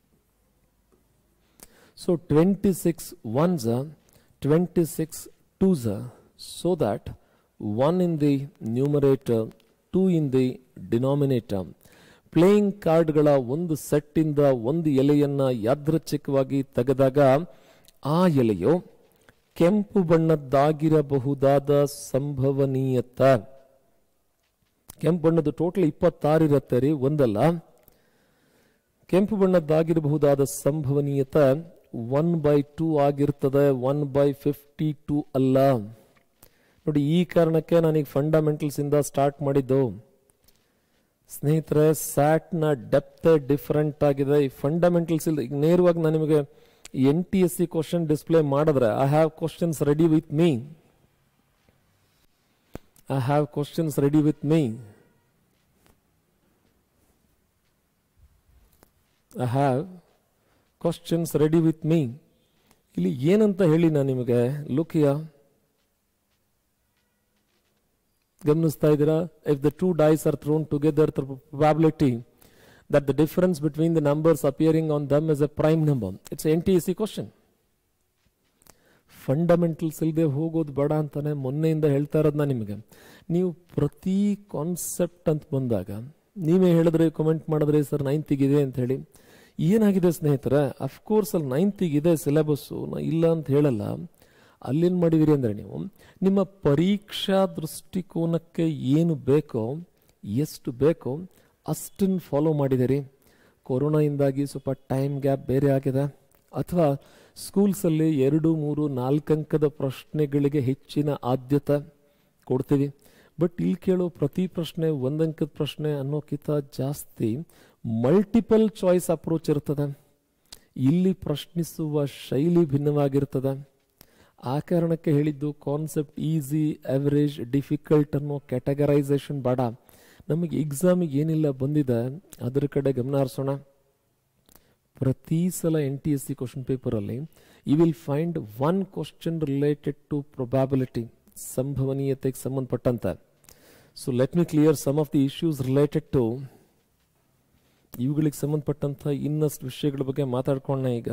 Speaker 1: so twenty six once twenty six twos so that one in the numerator two in the denominator playing ಕಾರ್ಡ್ಗಳ ಒಂದು ಸೆಟ್ಟಿಂದ ಒಂದು ಎಲೆಯನ್ನ ಯಾದೃಚ್ಛಿಕವಾಗಿ ತೆಗೆದಾಗ ಆ ಎಲೆಯು ಕೆಂಪು ಬಣ್ಣದ್ದಾಗಿರಬಹುದಾದ ಸಂಭವನೀಯತೆ ಕೆಂಪು ಬಣ್ಣದ ಟೋಟಲ್ ಇಪ್ಪತ್ತಾರು ಇರುತ್ತೆ ರೀ ಒಂದಲ್ಲ ಕೆಂಪು ಬಣ್ಣದ್ದಾಗಿರಬಹುದಾದ ಸಂಭವನೀಯತೆ ಒನ್ ಬೈ ಟೂ ಆಗಿರ್ತದೆ ಒನ್ ಬೈ ಫಿಫ್ಟಿ ಟೂ ಅಲ್ಲ ನೋಡಿ ಈ ಕಾರಣಕ್ಕೆ ನಾನೀಗ ಫಂಡಮೆಂಟಲ್ಸ್ ಇಂದ ಸ್ಟಾರ್ಟ್ ಮಾಡಿದ್ದು ಸ್ನೇಹಿತರೆ ಸ್ಯಾಟ್ ನ ಡೆಪ್ತ್ ಡಿಫರೆಂಟ್ ಆಗಿದೆ ಈ ಫಂಡಮೆಂಟಲ್ಸ್ ಇಲ್ಲ ಈಗ ನೇರವಾಗಿ ನಾನು ನಿಮಗೆ N T S C question display ಮಾಡಿದ್ರೆ I have questions ready with me I have questions ready with me I have questions ready with me ಇಲ್ಲಿ ಏನಂತ ಹೇಳಿ ನಾನು ನಿಮಗೆ ಲುಕಿಯ ಗಮನಿಸ್ತಾ ಇದ್ದೀರಾ if the two dice are thrown together the probability that the difference between the numbers appearing on them is a prime number. It's an NTSC question. Fundamentals ಇಲ್ಲದೆ ಹೋಗೋದು ಬೇಡ ಅಂತಾನೆ ಮೊನ್ನೆಯಿಂದ ಹೇಳ್ತಾ ಇರೋದು ನಾನು ನಿಮಗೆ ನೀವು ಪ್ರತಿ ಕಾನ್ಸೆಪ್ಟ್ ಅಂತ ಬಂದಾಗ ನೀವೇ ಹೇಳಿದ್ರೆ ಕಮೆಂಟ್ ಮಾಡಿದ್ರೆ ಸರ್ ನೈನ್ತಿಗಿದೆ ಅಂತ ಹೇಳಿ ಏನಾಗಿದೆ ಸ್ನೇಹಿತರೆ ಅಫ್ಕೋರ್ಸ್ ಅಲ್ಲಿ ನೈನ್ತಿಗಿದೆ ಸಿಲೆಬಸ್ಸು ನಾ ಇಲ್ಲ ಅಂತ ಹೇಳಲ್ಲ ಅಲ್ಲೇನು ಮಾಡಿದಿರಿ ಅಂದರೆ ನೀವು ನಿಮ್ಮ ಪರೀಕ್ಷಾ ದೃಷ್ಟಿಕೋನಕ್ಕೆ ಏನು ಬೇಕೋ ಎಷ್ಟು ಬೇಕೋ ಅಷ್ಟನ್ನು ಫಾಲೋ ಮಾಡಿದಿರಿ ಕೊರೋನಾಯಿಂದಾಗಿ ಸ್ವಲ್ಪ ಟೈಮ್ ಗ್ಯಾಪ್ ಬೇರೆ ಆಗಿದೆ ಅಥವಾ ಸ್ಕೂಲ್ಸಲ್ಲಿ ಎರಡು ಮೂರು ನಾಲ್ಕಂಕದ ಪ್ರಶ್ನೆಗಳಿಗೆ ಹೆಚ್ಚಿನ ಆದ್ಯತೆ ಕೊಡ್ತೀವಿ ಬಟ್ ಇಲ್ಲಿ ಕೇಳೋ ಪ್ರತಿ ಪ್ರಶ್ನೆ ಒಂದಂಕದ ಪ್ರಶ್ನೆ ಅನ್ನೋಕ್ಕಿಂತ ಜಾಸ್ತಿ ಮಲ್ಟಿಪಲ್ ಚಾಯ್ಸ್ ಅಪ್ರೋಚ್ ಇರ್ತದೆ ಇಲ್ಲಿ ಪ್ರಶ್ನಿಸುವ ಶೈಲಿ ಭಿನ್ನವಾಗಿರ್ತದೆ ಆ ಕಾರಣಕ್ಕೆ ಹೇಳಿದ್ದು ಕಾನ್ಸೆಪ್ಟ್ ಈಸಿ ಅವರೇಜ್ ಡಿಫಿಕಲ್ಟ್ ಅನ್ನೋ ಕ್ಯಾಟಗರೈಸೇಷನ್ ಬೇಡ ನಮಗೆ ಎಕ್ಸಾಮಿಗೆ ಏನಿಲ್ಲ ಬಂದಿದೆ ಅದರ ಕಡೆ ಗಮನ ಹರಿಸೋಣ ಪ್ರತಿ ಸಲ N T S C question ಪೇಪರಲ್ಲಿ you will find one question related to probability ಸಂಭವನೀಯತೆಗೆ ಸಂಬಂಧಪಟ್ಟಂತೆ so let me clear some of the issues related to ಇವುಗಳಿಗೆ ಸಂಬಂಧಪಟ್ಟಂಥ ಇನ್ನಷ್ಟು ವಿಷಯಗಳ ಬಗ್ಗೆ ಮಾತಾಡ್ಕೊಂಡ ಈಗ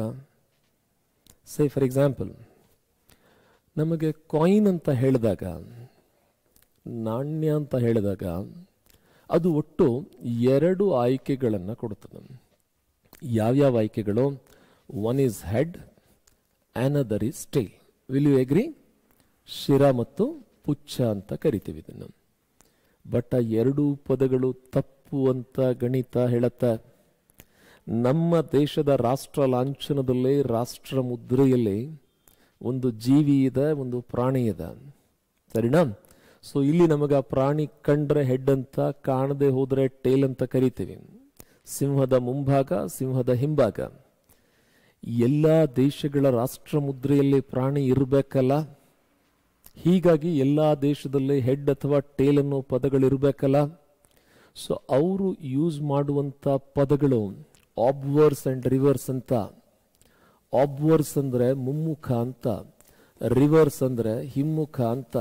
Speaker 1: ಸೇ ಫಾರ್ ಎಕ್ಸಾಂಪಲ್ ನಮಗೆ ಕಾಯಿನ್ ಅಂತ ಹೇಳಿದಾಗ ನಾಣ್ಯ ಅಂತ ಹೇಳಿದಾಗ ಅದು ಒಟ್ಟು ಎರಡು ಆಯ್ಕೆಗಳನ್ನು ಕೊಡುತ್ತದೆ ಯಾವ್ಯಾವ ಆಯ್ಕೆಗಳು one is head another is tail will you agree ಶಿರ ಮತ್ತು ಪುಚ್ಛ ಅಂತ ಕರಿತೀವಿ ಇದನ್ನು ಬಟ್ ಆ ಎರಡೂ ಪದಗಳು ತಪ್ಪು ಅಂತ ಗಣಿತ ಹೇಳುತ್ತೆ ನಮ್ಮ ದೇಶದ ರಾಷ್ಟ್ರ ಲಾಂಛನದಲ್ಲಿ ರಾಷ್ಟ್ರ ಮುದ್ರೆಯಲ್ಲಿ ಒಂದು ಜೀವಿ ಇದೆ ಒಂದು ಪ್ರಾಣಿ ಇದೆ ಸರಿನಾ ಸೊ ಇಲ್ಲಿ ನಮಗೆ ಆ ಪ್ರಾಣಿ ಕಂಡ್ರೆ ಹೆಡ್ ಅಂತ ಕಾಣದೆ ಹೋದ್ರೆ ಟೇಲ್ ಅಂತ ಕರಿತೀವಿ ಸಿಂಹದ ಮುಂಭಾಗ ಸಿಂಹದ ಹಿಂಭಾಗ ಎಲ್ಲ ದೇಶಗಳ ರಾಷ್ಟ್ರ ಮುದ್ರೆಯಲ್ಲಿ ಪ್ರಾಣಿ ಇರಬೇಕಲ್ಲ ಹೀಗಾಗಿ ಎಲ್ಲ ದೇಶದಲ್ಲಿ ಹೆಡ್ ಅಥವಾ ಟೇಲ್ ಅನ್ನೋ ಪದಗಳು ಇರಬೇಕಲ್ಲ ಸೊ ಅವರು ಯೂಸ್ ಮಾಡುವಂಥ ಪದಗಳು ಆಬ್ವರ್ಸ್ ಅಂಡ್ ರಿವರ್ಸ್ ಅಂತ ಆಬ್ವರ್ಸ್ ಅಂದ್ರೆ ಮುಮ್ಮುಖ ಅಂತ ರಿವರ್ಸ್ ಅಂದ್ರೆ ಹಿಮ್ಮುಖ ಅಂತ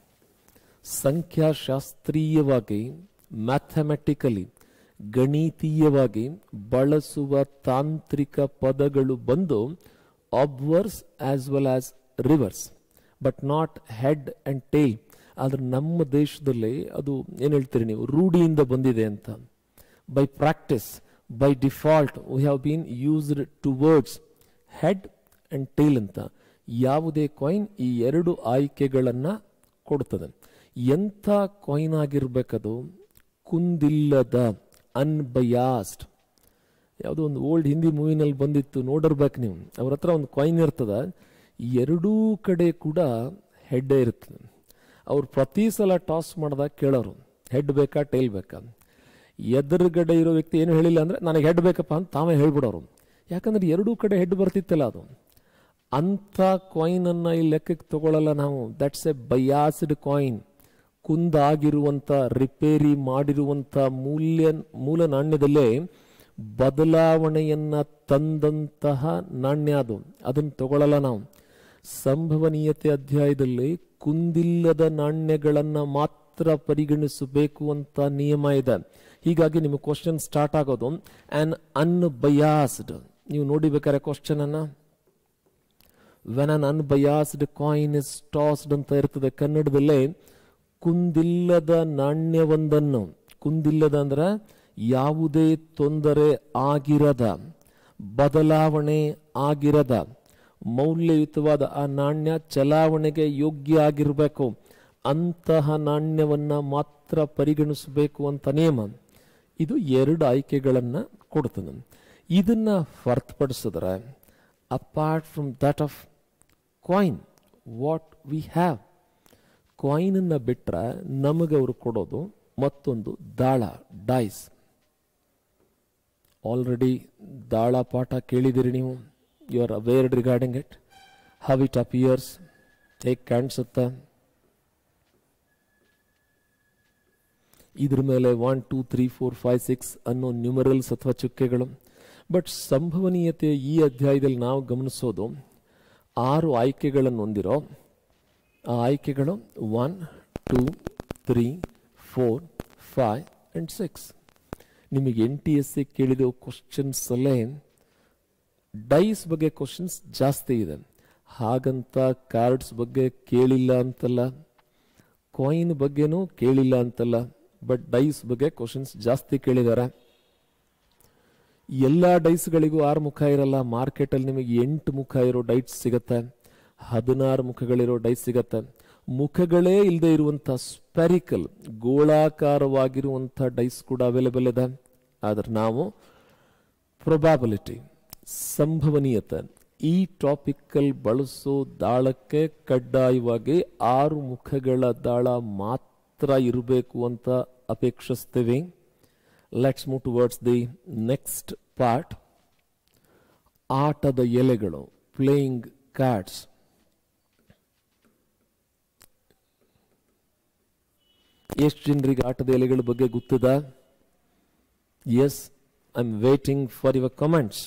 Speaker 1: ಸಂಖ್ಯಾಶಾಸ್ತ್ರೀಯವಾಗಿ ಮ್ಯಾಥಮೆಟಿಕಲಿ ಗಣಿತೀಯವಾಗಿ ಬಳಸುವ ತಾಂತ್ರಿಕ ಪದಗಳು ಬಂದು obverse as well as reverse but not head and tail ಆದ್ರೆ ನಮ್ಮ ದೇಶದಲ್ಲಿ ಅದು ಏನು ಹೇಳ್ತೀರಿ ನೀವು ರೂಢಿಯಿಂದ ಬಂದಿದೆ ಅಂತ by practice by default we have been used to words head and tail ಅಂತ ಯಾವುದೇ ಕಾಯಿನ್ ಈ ಎರಡು ಆಯ್ಕೆಗಳನ್ನು ಕೊಡ್ತದೆ ಎಂಥ ಕಾಯಿನ್ ಆಗಿರ್ಬೇಕದು ಕುಂದಿಲ್ಲದ ಅನ್ಬಯಾಸ್ಡ್ ಯಾವುದೋ ಒಂದು ಓಲ್ಡ್ ಹಿಂದಿ ಮೂವಿನಲ್ಲಿ ಬಂದಿತ್ತು ನೋಡಿರ್ಬೇಕು ನೀವು ಅವ್ರ ಹತ್ರ ಒಂದು ಕಾಯಿನ್ ಇರ್ತದ ಎರಡೂ ಕಡೆ ಕೂಡ ಹೆಡ್ ಇರ್ತದೆ ಅವ್ರು ಪ್ರತಿ ಸಲ ಟಾಸ್ ಮಾಡಿದಾಗ ಕೇಳೋರು ಹೆಡ್ ಬೇಕಾ ಟೇಲ್ ಬೇಕಾ ಎದುರುಗಡೆ ಇರೋ ವ್ಯಕ್ತಿ ಏನು ಹೇಳಿಲ್ಲ ಅಂದ್ರೆ ನನಗೆ ಹೆಡ್ ಬೇಕಪ್ಪ ಅಂತ ತಾವೇ ಹೇಳ್ಬಿಡೋರು ಯಾಕಂದ್ರೆ ಎರಡೂ ಕಡೆ ಹೆಡ್ ಬರ್ತಿತ್ತಲ್ಲ ಅದು ಅಂಥ ಕಾಯಿನ್ ಅನ್ನ ಈ ಲೆಕ್ಕಕ್ಕೆ ತಗೊಳ್ಳಲ್ಲ ನಾವು ದಟ್ಸ್ ಎ ಬಯಾಸ್ಡ್ ಕಾಯಿನ್ ಕುಂದಾಗಿರುವಂತ ರಿಪೇರಿ ಮಾಡಿರುವಂತ ಮೂಲ್ಯ ಮೂಲ ನಾಣ್ಯದಲ್ಲೇ ಬದಲಾವಣೆಯನ್ನ ತಂದಂತಹ ನಾಣ್ಯ ಅದು ಅದನ್ನು ತಗೊಳ್ಳಲ್ಲ ನಾವು ಸಂಭವನೀಯತೆ ಅಧ್ಯಾಯದಲ್ಲಿ ಕುಂದಿಲ್ಲದ ನಾಣ್ಯಗಳನ್ನ ಮಾತ್ರ ಪರಿಗಣಿಸಬೇಕು ಅಂತ ನಿಯಮ ಇದೆ ಹೀಗಾಗಿ ನಿಮ್ಮ ಕ್ವಶನ್ ಸ್ಟಾರ್ಟ್ ಆಗೋದು ಆನ್ ಅನ್ಬಯಾಸ್ಡ್ ನೀವು ನೋಡಿಬೇಕಾರೆ ಕ್ವಶನ್ ಅನ್ನ when an unbiased coin is tossed ಅಂತ ಇರ್ತದೆ ಕನ್ನಡದಲ್ಲೇ ಕುಂದಿಲ್ಲದ ನಾಣ್ಯವೊಂದನ್ನು ಕುಂದಿಲ್ಲದ ಅಂದ್ರೆ ಯಾವುದೇ ತೊಂದರೆ ಆಗಿರದ ಬದಲಾವಣೆ ಆಗಿರದ ಮೌಲ್ಯಯುತವಾದ ಆ ನಾಣ್ಯ ಚಲಾವಣೆಗೆ ಯೋಗ್ಯ ಆಗಿರಬೇಕು ಅಂತಹ ನಾಣ್ಯವನ್ನ ಮಾತ್ರ ಪರಿಗಣಿಸಬೇಕು ಅಂತ ನಿಯಮ ಇದು ಎರಡು ಆಯ್ಕೆಗಳನ್ನ ಕೊಡ್ತದೆ ಇದನ್ನ ಹೊರತುಪಡಿಸಿದ್ರೆ apart from that of coin what we have ಕಾಯಿನನ್ನ ಬಿಟ್ರೆ ನಮಗೆ ಅವರು ಕೊಡೋದು ಮತ್ತೊಂದು ದಾಳ ಡೈಸ್ ಆಲ್ರೆಡಿ ದಾಳ ಪಾಠ ಕೇಳಿದಿರಿ ನೀವು you are awared regarding it how it appears ಹೇಗೆ ಕಾಣಿಸುತ್ತೆ ಇದ್ರ ಮೇಲೆ one two three four five six ಅನ್ನೋ ನ್ಯೂಮರಲ್ಸ್ ಅಥವಾ ಚುಕ್ಕೆಗಳು ಬಟ್ ಸಂಭವನೀಯತೆಯ ಈ ಅಧ್ಯಾಯದಲ್ಲಿ ನಾವು ಗಮನಿಸೋದು ಆರು ಆಯ್ಕೆಗಳನ್ನು ಹೊಂದಿರೋ ಆ ಆಯ್ಕೆಗಳು one two three four five and six ನಿಮಗೆ ಎನ್ ಟಿ ಎಸ್ ಸಿ ಕೇಳಿದ ಕ್ವಶನ್ಸ್ ಅಲ್ಲೇ ಡೈಸ್ ಬಗ್ಗೆ ಕ್ವಶನ್ಸ್ ಜಾಸ್ತಿ ಇದೆ ಹಾಗಂತ ಕಾರ್ಡ್ಸ್ ಬಗ್ಗೆ ಕೇಳಿಲ್ಲ ಅಂತಲ್ಲ ಕಾಯಿನ್ ಬಗ್ಗೆನೂ ಕೇಳಿಲ್ಲ ಅಂತಲ್ಲ ಬಟ್ ಡೈಸ್ ಬಗ್ಗೆ ಕ್ವಶನ್ಸ್ ಜಾಸ್ತಿ ಕೇಳಿದ್ದಾರೆ ಎಲ್ಲ ಡೈಸ್ಗಳಿಗೂ ಆರು ಮುಖ ಇರಲ್ಲ ಮಾರ್ಕೆಟಲ್ಲಿ ನಿಮಗೆ ಎಂಟು ಮುಖ ಇರೋ ಡೈಟ್ಸ್ ಸಿಗತ್ತೆ ಹದಿನಾರು ಮುಖಗಳಿರೋ ಡೈಸ್ ಸಿಗತ್ತೆ ಮುಖಗಳೇ ಇಲ್ಲದೆ ಇರುವಂಥ ಸ್ಪೆರಿಕಲ್ ಗೋಳಾಕಾರವಾಗಿರುವಂಥ ಡೈಸ್ ಕೂಡ ಅವೈಲೇಬಲ್ ಇದೆ ಆದ್ರೆ ನಾವು ಪ್ರೊಬಾಬಿಲಿಟಿ ಸಂಭವನೀಯತೆ ಈ ಟಾಪಿಕಲ್ ಬಳಸೋ ದಾಳಕ್ಕೆ ಕಡ್ಡಾಯವಾಗಿ ಆರು ಮುಖಗಳ ದಾಳ ಮಾತ್ರ ಇರಬೇಕು ಅಂತ ಅಪೇಕ್ಷಿಸ್ತೇವೆ let's move towards the next part ಆಟದ ಎಲೆಗಳು ಪ್ಲೇಯಿಂಗ್ ಕಾರ್ಡ್ಸ್ ಎಷ್ಟು ಜನರಿಗೆ ಆಟದ ಎಲೆಗಳ ಬಗ್ಗೆ ಗೊತ್ತಿದ yes I am waiting for your comments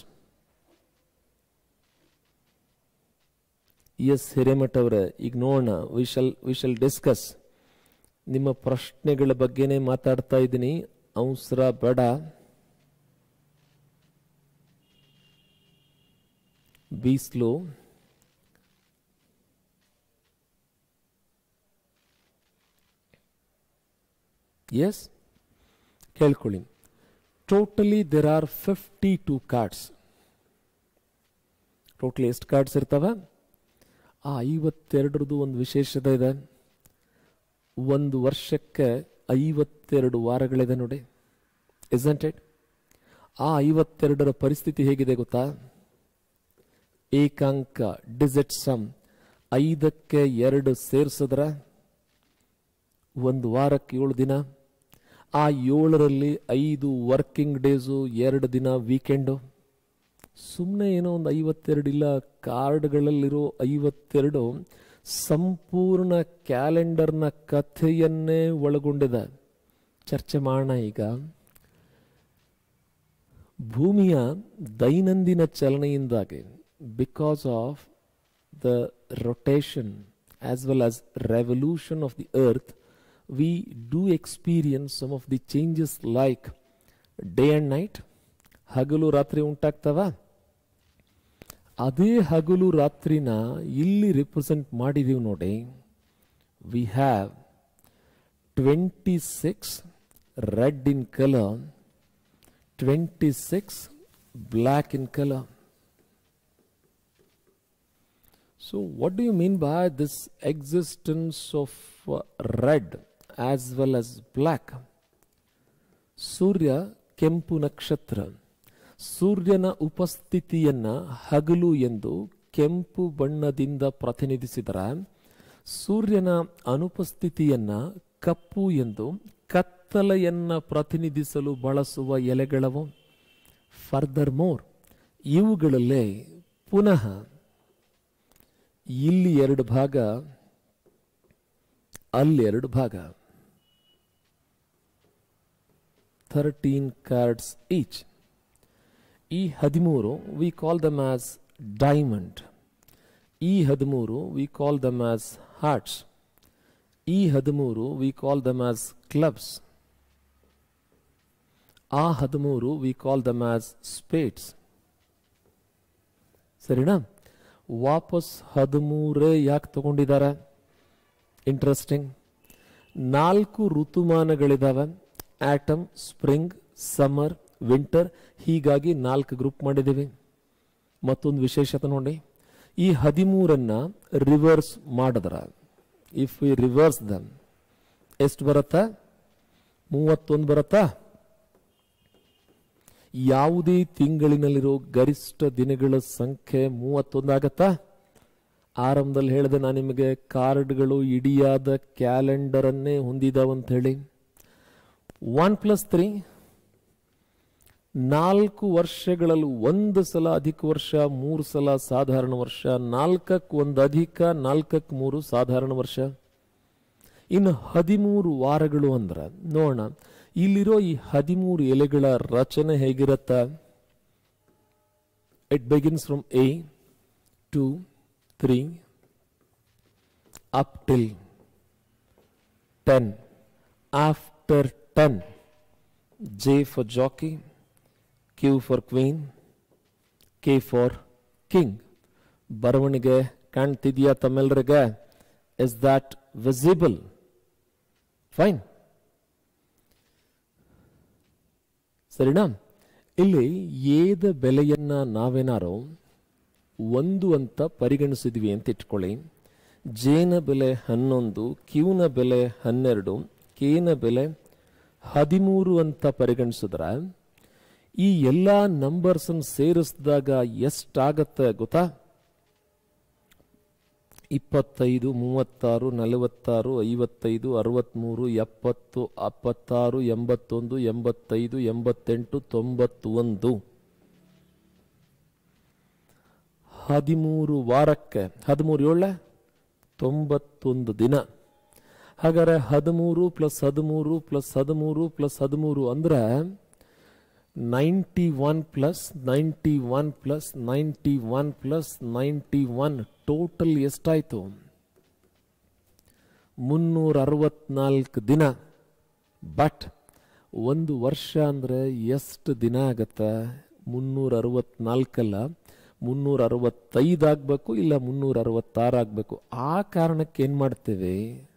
Speaker 1: yes Hiremath ಅವರೇ ಈಗ ನೋಡೋಣ we shall we shall discuss ನಿಮ್ಮ ಪ್ರಶ್ನೆಗಳ ಬಗ್ಗೆನೇ ಮಾತಾಡ್ತಾ ಇದ್ದೀನಿ ಅವಸರ ಬೇಡ ಬಿ ಸ್ಲೋ ಎಸ್ ಕೇಳ್ಕೊಳ್ಳಿ totally there are fifty two cards totally ಎಷ್ಟು ಕಾರ್ಡ್ಸ್ ಇರ್ತವೆ ಆ ಐವತ್ತೆರಡರದ್ದು ಒಂದು ವಿಶೇಷತೆ ಇದೆ ಒಂದು ವರ್ಷಕ್ಕೆ ಐವತ್ತೆರಡು ವಾರಗಳಿದೆ ನೋಡಿ ಇಸಂಟ್ ಇಟ್ ಆ ಐವತ್ತೆರಡರ ಪರಿಸ್ಥಿತಿ ಹೇಗಿದೆ ಗೊತ್ತಾ ಏಕಾಂಕ ಡಿಜಿಟ್ ಸಮ್ ಐದಕ್ಕೆ ಎರಡು ಸೇರಿಸಿದ್ರೆ ಒಂದು ವಾರಕ್ಕೆ ಏಳು ದಿನ ಆ ಏಳರಲ್ಲಿ ಐದು ವರ್ಕಿಂಗ್ ಡೇಸು ಎರಡು ದಿನ ವೀಕೆಂಡು ಸುಮ್ಮನೆ ಏನೋ ಒಂದು ಐವತ್ತೆರಡು ಇಲ್ಲ ಕಾರ್ಡ್ಗಳಲ್ಲಿರೋ ಐವತ್ತೆರಡು ಸಂಪೂರ್ಣ ಕ್ಯಾಲೆಂಡರ್ನ ಕಥೆಯನ್ನೇ ಒಳಗೊಂಡಿದೆ ಚರ್ಚೆ ಮಾಡೋಣ ಈಗ ಭೂಮಿಯ ದೈನಂದಿನ ಚಲನೆಯಿಂದಾಗಿ because of the rotation as well as revolution of the earth we do experience some of the changes like day and night ಹಗಲು ರಾತ್ರಿ ಉಂಟಾಗ್ತವ ಅದೇ ಹಗಲು ರಾತ್ರಿನ ಇಲ್ಲಿ ರಿಪ್ರೆಸೆಂಟ್ ಮಾಡಿದೀವಿ ನೋಡಿ we have twenty six red in colour twenty six black in colour So, what do you mean by this existence of uh, red as well as black? ಸೂರ್ಯ ಕೆಂಪು ನಕ್ಷತ್ರ ಸೂರ್ಯನ ಉಪಸ್ಥಿತಿಯನ್ನ ಹಗಲು ಎಂದು ಕೆಂಪು ಬಣ್ಣದಿಂದ ಪ್ರತಿನಿಧಿಸಿದರೆ ಸೂರ್ಯನ ಅನುಪಸ್ಥಿತಿಯನ್ನ ಕಪ್ಪು ಎಂದು ಕತ್ತಲೆಯನ್ನ ಪ್ರತಿನಿಧಿಸಲು ಬಳಸುವ ಎಲೆಗಳವು ಫರ್ದರ್ ಮೋರ್ ಇವುಗಳಲ್ಲೇ ಪುನಃ ಇಲ್ಲಿ ಎರಡು ಭಾಗ ಅಲ್ಲಿ ಎರಡು ಭಾಗ ಥರ್ಟೀನ್ ಕಾರ್ಡ್ಸ್ ಈಚ್ ಈ ಹದಿಮೂರು we call them as diamond ಈ ಹದಿಮೂರು we call them as hearts ಈ ಹದಿಮೂರು we call them as clubs ಆ ಹದಿಮೂರು ವಿ ಕಾಲ್ ದಮ್ ಆಸ್ ಸ್ಪೇಟ್ಸ್ ಸರಿನಾ ವಾಪಸ್ ಹದಿಮೂರೇ ಯಾಕೆ ತಗೊಂಡಿದ್ದಾರೆ ಇಂಟ್ರೆಸ್ಟಿಂಗ್ ನಾಲ್ಕು ಋತುಮಾನಗಳಿದಾವೆ ಆಟಮ್ ಸ್ಪ್ರಿಂಗ್ ಸಮ್ಮರ್ ವಿಂಟರ್ ಹೀಗಾಗಿ ನಾಲ್ಕು ಗ್ರೂಪ್ ಮಾಡಿದ್ದೀವಿ ಮತ್ತೊಂದು ವಿಶೇಷತೆ ನೋಡಿ ಈ ಹದಿಮೂರನ್ನ ರಿವರ್ಸ್ ಮಾಡಿದ್ರ ಇಫ್ ವಿ ರಿವರ್ಸ್ ದಮ್ ಎಷ್ಟು ಬರುತ್ತಾ ಮೂವತ್ತೊಂದು ಬರುತ್ತಾ ಯಾವುದೇ ತಿಂಗಳಿನಲ್ಲಿರೋ ಗರಿಷ್ಠ ದಿನಗಳ ಸಂಖ್ಯೆ ಮೂವತ್ತೊಂದಾಗತ್ತಾ ಆರಂಭದಲ್ಲಿ ಹೇಳಿದೆ ನಾನು ನಿಮಗೆ ಕಾರ್ಡ್ಗಳು ಇಡಿಯಾದ ಕ್ಯಾಲೆಂಡರ್ ಅನ್ನೇ ಹೊಂದಿದಾವಂತ ಹೇಳಿ ಒನ್ ಪ್ಲಸ್ ತ್ರೀ ನಾಲ್ಕು ವರ್ಷಗಳಲ್ಲಿ ಒಂದು ಸಲ ಅಧಿಕ ವರ್ಷ ಮೂರು ಸಲ ಸಾಧಾರಣ ವರ್ಷ ನಾಲ್ಕಕ್ಕೆ ಒಂದು ಅಧಿಕ ನಾಲ್ಕಕ್ಕೆ ಮೂರು ಸಾಧಾರಣ ವರ್ಷ ಇನ್ನು ಹದಿಮೂರು ವಾರಗಳು ಅಂದ್ರೆ ನೋಡೋಣ ಇಲ್ಲಿರೋ ಈ ಹದಿಮೂರು ಎಲೆಗಳ ರಚನೆ ಹೇಗಿರತ್ತ it begins from A two three up till ten after ten J for jack Q for queen K for king ಬರವಣಿಗೆ ಕಾಣ್ತಿದ್ಯಾ ತಮ್ಮೆಲ್ಲರಿಗೆ ಇಸ್ ದ್ಯಾಟ್ ವಿಸಿಬಲ್ ಫೈನ್ ಸರಿನಾ ಇಲ್ಲಿ ಏದ ಬೆಲೆಯನ್ನ ನಾವೇನಾರು ಒಂದು ಅಂತ ಪರಿಗಣಿಸಿದ್ವಿ ಅಂತ ಇಟ್ಕೊಳ್ಳಿ ಜೇನ ಬೆಲೆ ಹನ್ನೊಂದು ಕ್ಯೂನ ಬೆಲೆ ಹನ್ನೆರಡು ಕೇನ ಬೆಲೆ ಹದಿಮೂರು ಅಂತ ಪರಿಗಣಿಸಿದ್ರೆ ಈ ಎಲ್ಲ ನಂಬರ್ಸ್ ಸೇರಿಸಿದಾಗ ಎಷ್ಟಾಗತ್ತೆ ಗೊತ್ತಾ ಇಪ್ಪತ್ತೈದು ಮೂವತ್ತಾರು ನಲವತ್ತಾರು ಐವತ್ತೈದು ಅರವತ್ತ್ಮೂರು ಎಪ್ಪತ್ತು ಎಪ್ಪತ್ತಾರು ಎಂಬತ್ತೊಂದು ಎಂಬತ್ತೈದು ಎಂಬತ್ತೆಂಟು ತೊಂಬತ್ತೊಂದು ಹದಿಮೂರು ವಾರಕ್ಕೆ ಹದಿಮೂರು ಏಳ ತೊಂಬತ್ತೊಂದು ದಿನ ಹಾಗಾದ್ರೆ ಹದಿಮೂರು ಪ್ಲಸ್ ಹದಿಮೂರು ಪ್ಲಸ್ ಹದಿಮೂರು ಪ್ಲಸ್ ಹದಿಮೂರು ಅಂದ್ರೆ ninety one plus ninety one plus ninety one plus ninety one total ಎಷ್ಟಾಯ್ತು ಮುನ್ನೂರ ಅರವತ್ನಾಲ್ಕು ದಿನ ಬಟ್ ಒಂದು ವರ್ಷ ಅಂದರೆ ಎಷ್ಟು ದಿನ ಆಗತ್ತೆ ಮುನ್ನೂರ ಅರವತ್ನಾಲ್ಕಲ್ಲ ಮುನ್ನೂರ ಅರವತ್ತೈದು ಆಗಬೇಕು ಇಲ್ಲ ಮುನ್ನೂರ ಅರವತ್ತಾರು ಆಗಬೇಕು ಆ ಕಾರಣಕ್ಕೆ ಏನು ಮಾಡ್ತೇವೆ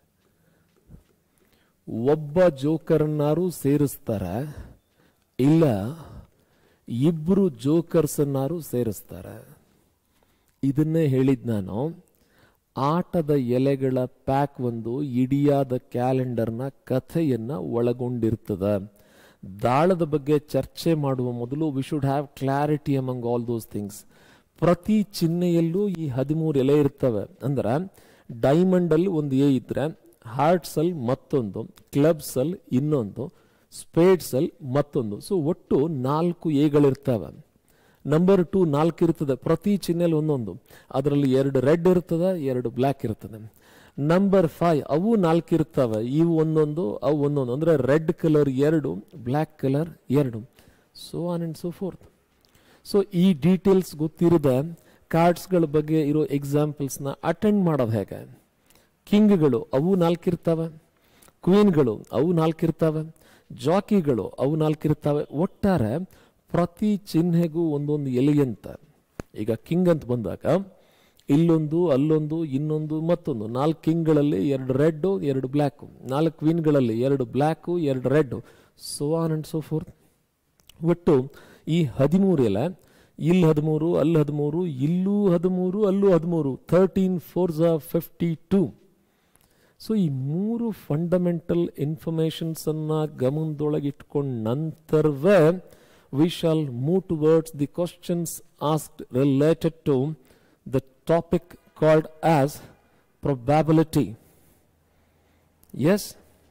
Speaker 1: ಒಬ್ಬ ಜೋಕರ್ನಾರು ಸೇರಿಸ್ತಾರೆ ಇಲ್ಲ ಇಬ್ರು ಜೋಕರ್ಸನ್ನಾರು ಸೇರಿಸ್ತಾರೆ ಇದನ್ನೇ ಹೇಳಿದ್ ನಾನು ಆಟದ ಎಲೆಗಳ ಪ್ಯಾಕ್ ಒಂದು ಇಡಿಯಾದ ಕ್ಯಾಲೆಂಡರ್ನ ಕಥೆಯನ್ನ ಒಳಗೊಂಡಿರ್ತದ ದಾಳದ ಬಗ್ಗೆ ಚರ್ಚೆ ಮಾಡುವ ಮೊದಲು we should have clarity among all those things ಪ್ರತಿ ಚಿಹ್ನೆಯಲ್ಲೂ ಈ ಹದಿಮೂರು ಎಲೆ ಇರ್ತವೆ ಅಂದ್ರೆ ಡೈಮಂಡ್ ಅಲ್ಲಿ ಒಂದು ಎ ಇದ್ರೆ ಹಾರ್ಟ್ಸ್ ಅಲ್ಲಿ ಮತ್ತೊಂದು ಕ್ಲಬ್ಸ್ ಅಲ್ಲಿ ಇನ್ನೊಂದು ಸ್ಪೇಡ್ಸ್ ಅಲ್ಲಿ ಮತ್ತೊಂದು ಸೊ ಒಟ್ಟು ನಾಲ್ಕು ಎಗಳಿರ್ತವೆ ನಂಬರ್ ಟು ನಾಲ್ಕು ಇರ್ತದೆ ಪ್ರತಿ ಚಿಹ್ನೆಯಲ್ಲಿ ಒಂದೊಂದು ಅದರಲ್ಲಿ ಎರಡು ರೆಡ್ ಇರ್ತದೆ ಎರಡು ಬ್ಲ್ಯಾಕ್ ಇರ್ತದೆ ನಂಬರ್ ಫೈವ್ ಅವು ನಾಲ್ಕು ಇರ್ತವೆ ಇವು ಒಂದೊಂದು ಅವು ಒಂದೊಂದು ಅಂದ್ರೆ ರೆಡ್ ಕಲರ್ ಎರಡು ಬ್ಲ್ಯಾಕ್ ಕಲರ್ ಎರಡು so on and so forth so ಈ ಡೀಟೇಲ್ಸ್ ಗೊತ್ತಿರದ ಕಾರ್ಡ್ಸ್ಗಳ ಬಗ್ಗೆ ಇರೋ ಎಕ್ಸಾಂಪಲ್ಸ್ನ ಅಟೆಂಡ್ ಮಾಡೋದು ಹೇಗೆ ಕಿಂಗ್ಗಳು ಅವು ನಾಲ್ಕಿರ್ತವೆ ಕ್ವೀನ್ಗಳು ಅವು ನಾಲ್ಕಿರ್ತವೆ ಜಾಕಿಗಳು ಅವು ನಾಲ್ಕಿರ್ತವೆ ಒಟ್ಟಾರೆ ಪ್ರತಿ ಚಿಹ್ನೆಗೂ ಒಂದೊಂದು ಎಲೆಯಂತ ಈಗ ಕಿಂಗ್ ಅಂತ ಬಂದಾಗ ಇಲ್ಲೊಂದು ಅಲ್ಲೊಂದು ಇನ್ನೊಂದು ಮತ್ತೊಂದು ನಾಲ್ಕು ಕಿಂಗ್ಗಳಲ್ಲಿ ಎರಡು ರೆಡ್ ಎರಡು ಬ್ಲ್ಯಾಕ್ ನಾಲ್ಕು ಕ್ವೀನ್ಗಳಲ್ಲಿ ಎರಡು ಬ್ಲ್ಯಾಕ್ ಎರಡು red so on and so forth ಒಟ್ಟು ಈ ಹದಿಮೂರು ಎಲೆ ಇಲ್ಲಿ ಹದಿಮೂರು ಅಲ್ಲಿ ಹದಿಮೂರು ಇಲ್ಲೂ ಹದಿಮೂರು ಅಲ್ಲೂ ಹದಿಮೂರು ಥರ್ಟೀನ್ ಫೋರ್ ಝ ಫಿಫ್ಟಿ ಟೂ ಸೊ ಈ ಮೂರು ಫಂಡಮೆಂಟಲ್ ಇನ್ಫಾರ್ಮೇಶನ್ಸ್ ಅನ್ನ ಗಮನದೊಳಗೆ ಇಟ್ಕೊಂಡ ನಂತರವೇ we shall move towards the questions asked related to the topic called as probability yes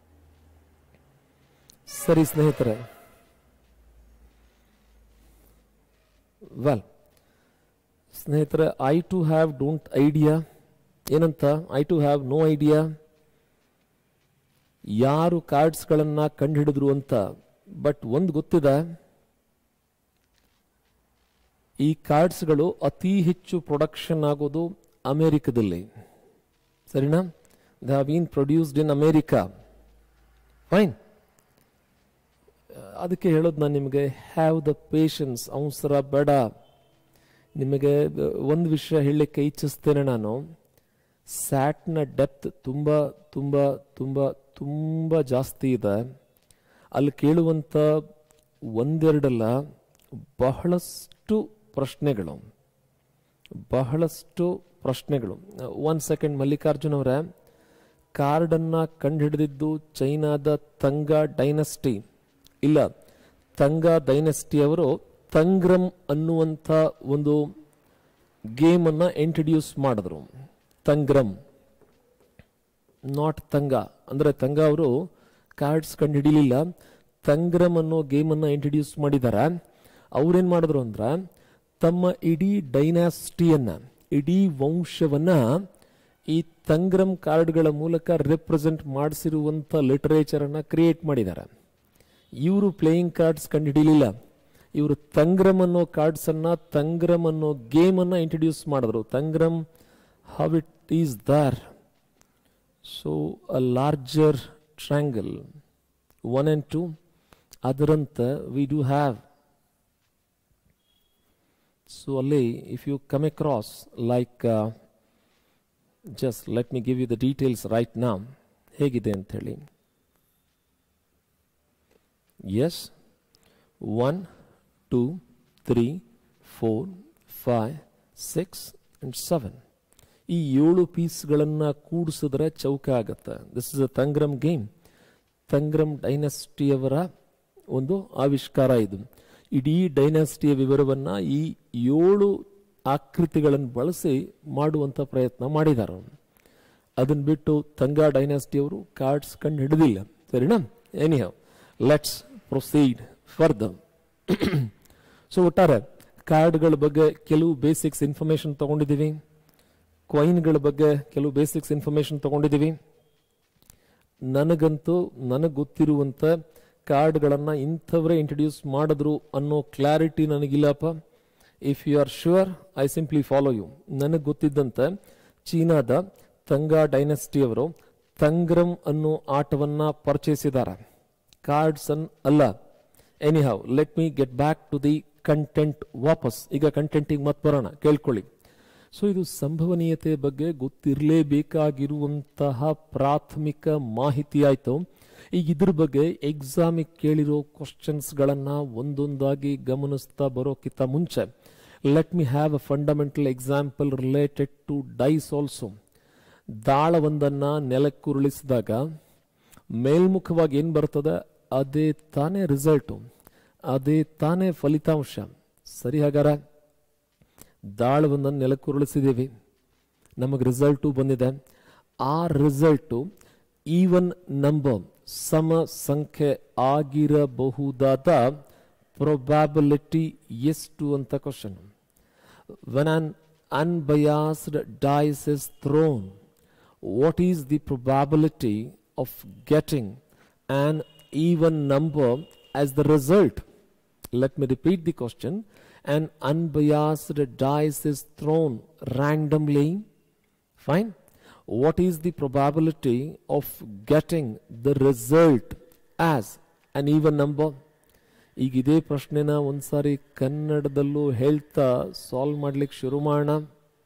Speaker 1: ಸರಿ ಸ್ನೇಹಿತರೆ ವೆಲ್ ಸ್ನೇಹಿತರೆ I too have don't idea ಏನಂತ I too have no idea ಯಾರು ಕಾರ್ಡ್ಸ್ಗಳನ್ನ ಕಂಡುಹಿಡಿದ್ರು ಅಂತ ಬಟ್ ಒಂದು ಗೊತ್ತಿದೆ ಈ ಕಾರ್ಡ್ಸ್ಗಳು ಅತಿ ಹೆಚ್ಚು ಪ್ರೊಡಕ್ಷನ್ ಆಗೋದು ಅಮೆರಿಕದಲ್ಲಿ ಸರಿನಾ they have been produced in America fine ಅದಕ್ಕೆ ಹೇಳೋದು ನಾನು ನಿಮಗೆ ಹ್ಯಾವ್ ದ ಪೇಷನ್ಸ್ ಅವಸರ ಬೇಡ ನಿಮಗೆ ಒಂದು ವಿಷಯ ಹೇಳಲಿಕ್ಕೆ ಇಚ್ಛಿಸ್ತೇನೆ ನಾನು ಸ್ಯಾಟ್ನ ಡೆಪ್ತ್ ತುಂಬ ತುಂಬ ತುಂಬ ತುಂಬ ಜಾಸ್ತಿ ಇದೆ ಅಲ್ಲಿ ಕೇಳುವಂಥ ಒಂದೆರಡಲ್ಲ ಬಹಳಷ್ಟು ಪ್ರಶ್ನೆಗಳು ಬಹಳಷ್ಟು ಪ್ರಶ್ನೆಗಳು ಒಂದು ಸೆಕೆಂಡ್ ಮಲ್ಲಿಕಾರ್ಜುನ್ ಅವರೇ ಕಾರ್ಡನ್ನು ಕಂಡುಹಿಡಿದಿದ್ದು ಚೈನಾದ ತಂಗ ಡೈನಸ್ಟಿ ಇಲ್ಲ ತಂಗ ಡೈನಸ್ಟಿ ಅವರು ತಂಗ್ರಮ್ ಅನ್ನುವಂಥ ಒಂದು ಗೇಮನ್ನು ಇಂಟ್ರಡ್ಯೂಸ್ ಮಾಡಿದ್ರು ತಂಗ್ರಮ್ ನಾಟ್ ತಂಗ ಅಂದರೆ ತಂಗ ಅವರು ಕಾರ್ಡ್ಸ್ ಕಂಡುಹಿಡಿಲಿಲ್ಲ ತಂಗ್ರಮ್ ಅನ್ನೋ ಗೇಮನ್ನು ಇಂಟ್ರಡ್ಯೂಸ್ ಮಾಡಿದ್ದಾರೆ ಅವ್ರೇನು ಮಾಡಿದ್ರು ಅಂದ್ರೆ ತಮ್ಮ ಇಡೀ ಡೈನಾಸ್ಟಿಯನ್ನ ಇಡೀ ವಂಶವನ್ನ ಈ ತಂಗ್ರಮ್ ಕಾರ್ಡ್ಗಳ ಮೂಲಕ ರೆಪ್ರೆಸೆಂಟ್ ಮಾಡಿಸಿರುವಂಥ ಲಿಟರೇಚರನ್ನು ಕ್ರಿಯೇಟ್ ಮಾಡಿದ್ದಾರೆ ಇವರು ಪ್ಲೇಯಿಂಗ್ ಕಾರ್ಡ್ಸ್ ಕಂಡುಹಿಡಿಲಿಲ್ಲ ಇವರು ತಂಗ್ರಮ್ ಅನ್ನೋ ಕಾರ್ಡ್ಸ್ ಅನ್ನ ತಂಗ್ರಮ್ ಅನ್ನೋ ಗೇಮ್ ಅನ್ನ ಇಂಟ್ರಡ್ಯೂಸ್ ಮಾಡಿದ್ರು tangram how it is there so a larger triangle one and two ಅದರಂತ ವಿ ಡೂ ಹ್ಯಾವ್ ಸೊ ಅಲ್ಲಿ if you come across like just let me give you the details right ನಾ ಹೇಗಿದೆ ಅಂತ ಹೇಳಿ yes one two three four five six and seven ಈ ಏಳು ಪೀಸ್ಗಳನ್ನು ಕೂಡಿಸಿದ್ರೆ ಚೌಕ ಆಗತ್ತೆ this is a tangram game tangram ಡೈನಸ್ಟಿಯವರ ಒಂದು ಆವಿಷ್ಕಾರ ಇದು ಇಡೀ ಡೈನಾಸ್ಟಿಯ ವಿವರವನ್ನು ಈ ಏಳು ಆಕೃತಿಗಳನ್ನು ಬಳಸಿ ಮಾಡುವಂಥ ಪ್ರಯತ್ನ ಮಾಡಿದ್ದಾರೆ ಅದನ್ನು ಬಿಟ್ಟು ತಂಗಾ ಡೈನಾಸ್ಟಿಯವರು ಕಾರ್ಡ್ಸ್ ಕಂಡು ಹಿಡಿದಿಲ್ಲ ಸರಿನಾ anyhow let's proceed further so ಒಟ್ಟಾರೆ ಕಾರ್ಡ್ಗಳ ಬಗ್ಗೆ ಕೆಲವು ಬೇಸಿಕ್ಸ್ ಇನ್ಫಾರ್ಮೇಶನ್ ತಗೊಂಡಿದ್ದೀವಿ ಕಾಯಿನ್ಗಳ ಬಗ್ಗೆ ಕೆಲವು ಬೇಸಿಕ್ಸ್ ಇನ್ಫಾರ್ಮೇಶನ್ ತಗೊಂಡಿದ್ದೀವಿ ನನಗಂತೂ ನನಗೆ ಗೊತ್ತಿರುವಂಥ ಕಾರ್ಡ್ಗಳನ್ನು ಇಂಥವರೇ ಇಂಟ್ರಡ್ಯೂಸ್ ಮಾಡಿದ್ರು ಅನ್ನೋ ಕ್ಲಾರಿಟಿ ನನಗಿಲ್ಲಪ್ಪ if you are sure I simply follow you ನನಗೆ ಗೊತ್ತಿದ್ದಂತೆ ಚೀನಾದ ತಂಗಾ ಡೈನೆಸ್ಟಿಯವರು ತಂಗ್ರಮ್ ಅನ್ನೋ ಆಟವನ್ನು ಪರಿಚಯಿಸಿದ್ದಾರೆ ಕಾರ್ಡ್ಸ್ ಅನ್ ಅಲ್ಲ anyhow let me get back to the content ವಾಪಸ್ ಈಗ ಕಂಟೆಂಟಿಗೆ ಮತ್ತೆ ಬರೋಣ ಕೇಳ್ಕೊಳ್ಳಿ ಸೊ ಇದು ಸಂಭವನೀಯತೆ ಬಗ್ಗೆ ಗೊತ್ತಿರಲೇಬೇಕಾಗಿರುವಂತಹ ಪ್ರಾಥಮಿಕ ಮಾಹಿತಿ ಆಯಿತು ಈಗ ಇದ್ರ ಬಗ್ಗೆ ಎಕ್ಸಾಮಿಗೆ ಕೇಳಿರೋ ಕ್ವಶನ್ಸ್ಗಳನ್ನು ಒಂದೊಂದಾಗಿ ಗಮನಿಸ್ತಾ ಬರೋಕ್ಕಿಂತ ಮುಂಚೆ let me have a fundamental example related to dice also ದಾಳವೊಂದನ್ನು ನೆಲಕ್ಕುರುಳಿಸಿದಾಗ ಮೇಲ್ಮುಖವಾಗಿ ಏನು ಬರ್ತದೆ ಅದೇ ತಾನೇ ರಿಸಲ್ಟು ಅದೇ ತಾನೇ ಫಲಿತಾಂಶ ಸರಿ ಹಾಗಾರ ದಾಳವೊಂದನ್ನು ನೆಲಕ್ಕುರುಳಿಸಿದ್ದೀವಿ ನಮಗೆ ರಿಸಲ್ಟು ಬಂದಿದೆ ಆ ರಿಸಲ್ಟು ಈವನ್ ನಂಬರ್ ಸಮ ಸಂಖ್ಯೆ ಆಗಿರಬಹುದಾದ ಪ್ರೊಬ್ಯಾಬಿಲಿಟಿ ಎಷ್ಟು ಅಂತ question when an unbiased dice is thrown what is the probability of getting an even number as the result? Let me repeat the question. An unbiased dice is thrown randomly. Fine. What is the probability of getting the result as an even number? ಈಗ ಇದೇ ಪ್ರಶ್ನೆನ ಒಂದ್ಸಾರಿ ಕನ್ನಡದಲ್ಲೂ ಹೇಳ್ತಾ ಸಾಲ್ವ್ ಮಾಡ್ಲಿಕ್ಕೆ ಶುರು ಮಾಡೋಣ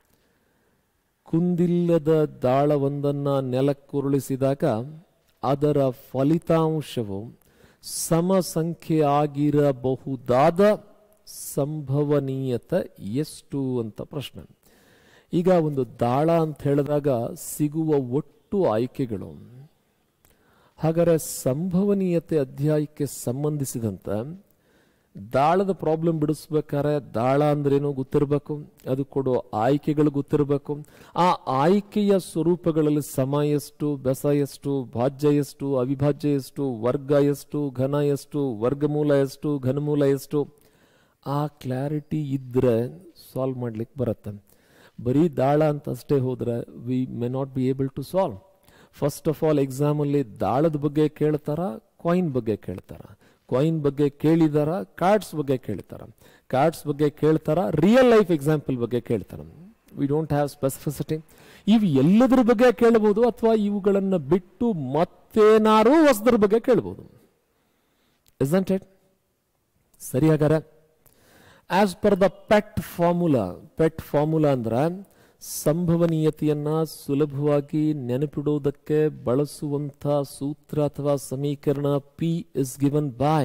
Speaker 1: ಕುಂದಿಲ್ಲದ ದಾಳವೊಂದನ್ನು ನೆಲಕ್ಕುರುಳಿಸಿದಾಗ ಅದರ ಫಲಿತಾಂಶವು ಸಮ ಸಂಖ್ಯೆ ಆಗಿರಬಹುದಾದ ಸಂಭವನೀಯತೆ ಎಷ್ಟು ಅಂತ ಪ್ರಶ್ನೆ ಈಗ ಒಂದು ದಾಳ ಅಂತ ಹೇಳಿದಾಗ ಸಿಗುವ ಒಟ್ಟು ಆಯ್ಕೆಗಳು ಹಾಗಾದರೆ ಸಂಭವನೀಯತೆ ಅಧ್ಯಾಯಕ್ಕೆ ಸಂಬಂಧಿಸಿದಂತೆ ದಾಳದ ಪ್ರಾಬ್ಲಮ್ ಬಿಡಿಸ್ಬೇಕಾದ್ರೆ ದಾಳ ಅಂದ್ರೇನು ಗೊತ್ತಿರಬೇಕು ಅದು ಕೊಡೋ ಆಯ್ಕೆಗಳು ಗೊತ್ತಿರಬೇಕು ಆ ಆಯ್ಕೆಯ ಸ್ವರೂಪಗಳಲ್ಲಿ ಸಮ ಎಷ್ಟು ಬೆಸ ಎಷ್ಟು ಭಾಜ್ಯ ಎಷ್ಟು ಅವಿಭಾಜ್ಯ ಎಷ್ಟು ವರ್ಗ ಎಷ್ಟು ಘನ ಎಷ್ಟು ವರ್ಗಮೂಲ ಎಷ್ಟು ಘನಮೂಲ ಎಷ್ಟು ಆ ಕ್ಲಾರಿಟಿ ಇದ್ದರೆ ಸಾಲ್ವ್ ಮಾಡ್ಲಿಕ್ಕೆ ಬರುತ್ತೆ ಬರೀ ದಾಳ ಅಂತ ಅಷ್ಟೇ ಹೋದ್ರೆ we may not be able to solve first of all ಎಕ್ಸಾಮಲ್ಲಿ ದಾಳದ ಬಗ್ಗೆ ಕೇಳ್ತಾರ ಕಾಯಿನ್ ಬಗ್ಗೆ ಕೇಳ್ತಾರ ಕಾಯಿನ್ ಬಗ್ಗೆ ಕೇಳಿದಾರ ಕಾರ್ಡ್ಸ್ ಬಗ್ಗೆ ಕೇಳ್ತಾರ ಕಾರ್ಡ್ಸ್ ಬಗ್ಗೆ ಕೇಳ್ತಾರ ರಿಯಲ್ ಲೈಫ್ ಎಕ್ಸಾಂಪಲ್ ಬಗ್ಗೆ ಕೇಳ್ತಾರ ವಿ ಡೋಂಟ್ ಹ್ಯಾವ್ ಸ್ಪೆಸಿಫಿಸಿಟಿ ಇವು ಎಲ್ಲದರ ಬಗ್ಗೆ ಕೇಳಬಹುದು ಅಥವಾ ಇವುಗಳನ್ನು ಬಿಟ್ಟು ಮತ್ತೇನಾರು ಹೊಸದ್ರ ಬಗ್ಗೆ ಕೇಳಬಹುದು ಇಸಂಟ್ ಇಟ್ ಸರಿ ಹಾಗಾರೆ as per the PET formula PET formula ಅಂದ್ರೆ ಸಂಭವನೀಯತೆಯನ್ನ ಸುಲಭವಾಗಿ ನೆನಪಿಡುವುದಕ್ಕೆ ಬಳಸುವಂಥ ಸೂತ್ರ ಅಥವಾ ಸಮೀಕರಣ P is given by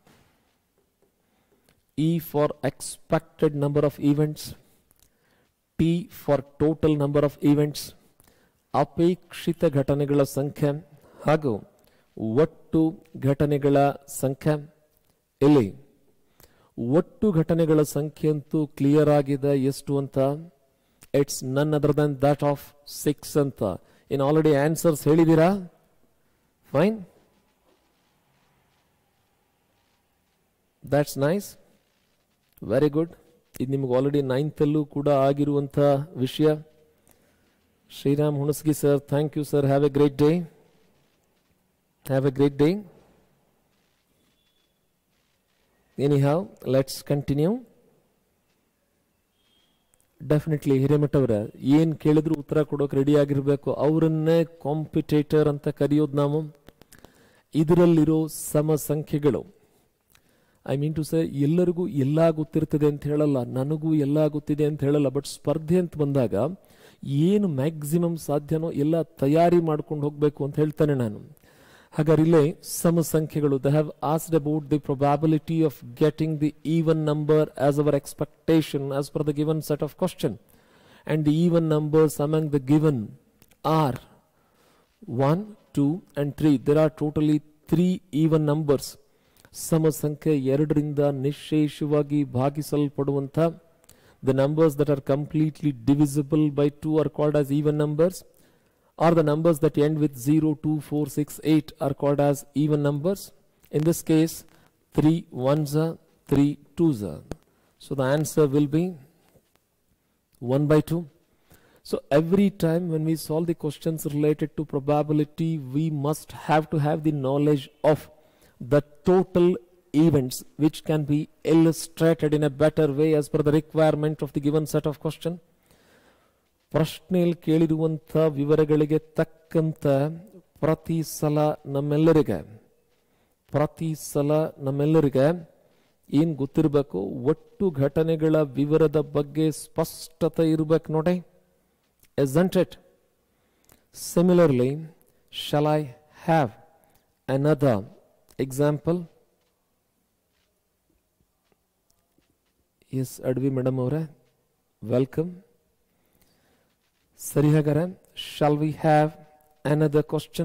Speaker 1: E for expected number of events T for total number of events ಅಪೇಕ್ಷಿತ ಘಟನೆಗಳ ಸಂಖ್ಯೆ ಹಾಗೂ ಒಟ್ಟು ಘಟನೆಗಳ ಸಂಖ್ಯೆ ಇಲ್ಲಿ ಒಟ್ಟು ಘಟನೆಗಳ ಸಂಖ್ಯೆ ಅಂತೂ ಕ್ಲಿಯರ್ ಆಗಿದೆ ಎಷ್ಟು ಅಂತ it's none other than that of six ಅಂತ ಇನ್ ಆಲ್ರೆಡಿ ಆನ್ಸರ್ಸ್ ಹೇಳಿದ್ದೀರಾ fine that's nice very good ಇದು ನಿಮ್ಗೆ ಆಲ್ರೆಡಿ ನೈನ್ತಲ್ಲೂ ಕೂಡ ಆಗಿರುವಂಥ ವಿಷಯ Shriram Hunasgi sir thank you sir have a great day have a great day anyhow let's continue definitely Hiremath ಅವರ ಏನು ಕೇಳಿದ್ರು ಉತ್ತರ ಕೊಡೋಕೆ ರೆಡಿ ಆಗಿರಬೇಕು ಅವರನ್ನೇ ಕಾಂಪಿಟೇಟರ್ ಅಂತ ಕರೆಯೋದು ನಾವು ಇದರಲ್ಲಿರೋ ಸಮ ಸಂಖ್ಯೆಗಳು ಐ ಮೀನ್ ಟು ಸೇ ಎಲ್ಲರಿಗೂ ಎಲ್ಲ ಗೊತ್ತಿರ್ತದೆ ಅಂತ ಹೇಳಲ್ಲ ನನಗೂ ಎಲ್ಲ ಗೊತ್ತಿದೆ ಅಂತ ಹೇಳಲ್ಲ ಬಟ್ ಸ್ಪರ್ಧೆ ಅಂತ ಬಂದಾಗ ಏನು ಮ್ಯಾಕ್ಸಿಮಮ್ ಸಾಧ್ಯನೋ ಎಲ್ಲ ತಯಾರಿ ಮಾಡ್ಕೊಂಡು ಹೋಗಬೇಕು ಅಂತ ಹೇಳ್ತಾನೆ ನಾನು ಹಾಗಾದ್ರೆ ಇಲ್ಲೇ ಸಮ ಸಂಖ್ಯೆಗಳು they have asked about the probability of getting the even number as our expectation as per the given set of question and the even numbers among the given are one two and three there are totally three even numbers ಸಮ ಸಂಖ್ಯೆ ಎರಡರಿಂದ ನಿಶೇಷವಾಗಿ ಭಾಗಿಸಲ್ಪಡುವಂಥ the numbers that are completely divisible by two are called as even numbers or the numbers that end with 0, 2, 4, 6, 8 are called as even numbers. In this case, 3 ones are 3 twos are. So the answer will be 1 by 2. So every time when we solve the questions related to probability, we must have to have the knowledge of the total events which can be illustrated in a better way as per the requirement of the given set of question. ಪ್ರಶ್ನೆಯಲ್ಲಿ ಕೇಳಿರುವಂಥ ವಿವರಗಳಿಗೆ ತಕ್ಕಂತ ಪ್ರತಿ ಸಲ ನಮ್ಮೆಲ್ಲರಿಗೆ ಪ್ರತಿ ಸಲ ನಮ್ಮೆಲ್ಲರಿಗೆ ಏನು ಗೊತ್ತಿರಬೇಕು ಒಟ್ಟು ಘಟನೆಗಳ ವಿವರದ ಬಗ್ಗೆ ಸ್ಪಷ್ಟತೆ ಇರಬೇಕು ನೋಡಿ isn't it similarly shall I have another example yes Advi madam ಅವರೇ ವೆಲ್ಕಮ್ ಸರಿ ಹಾಗಾರೆ shall we have another question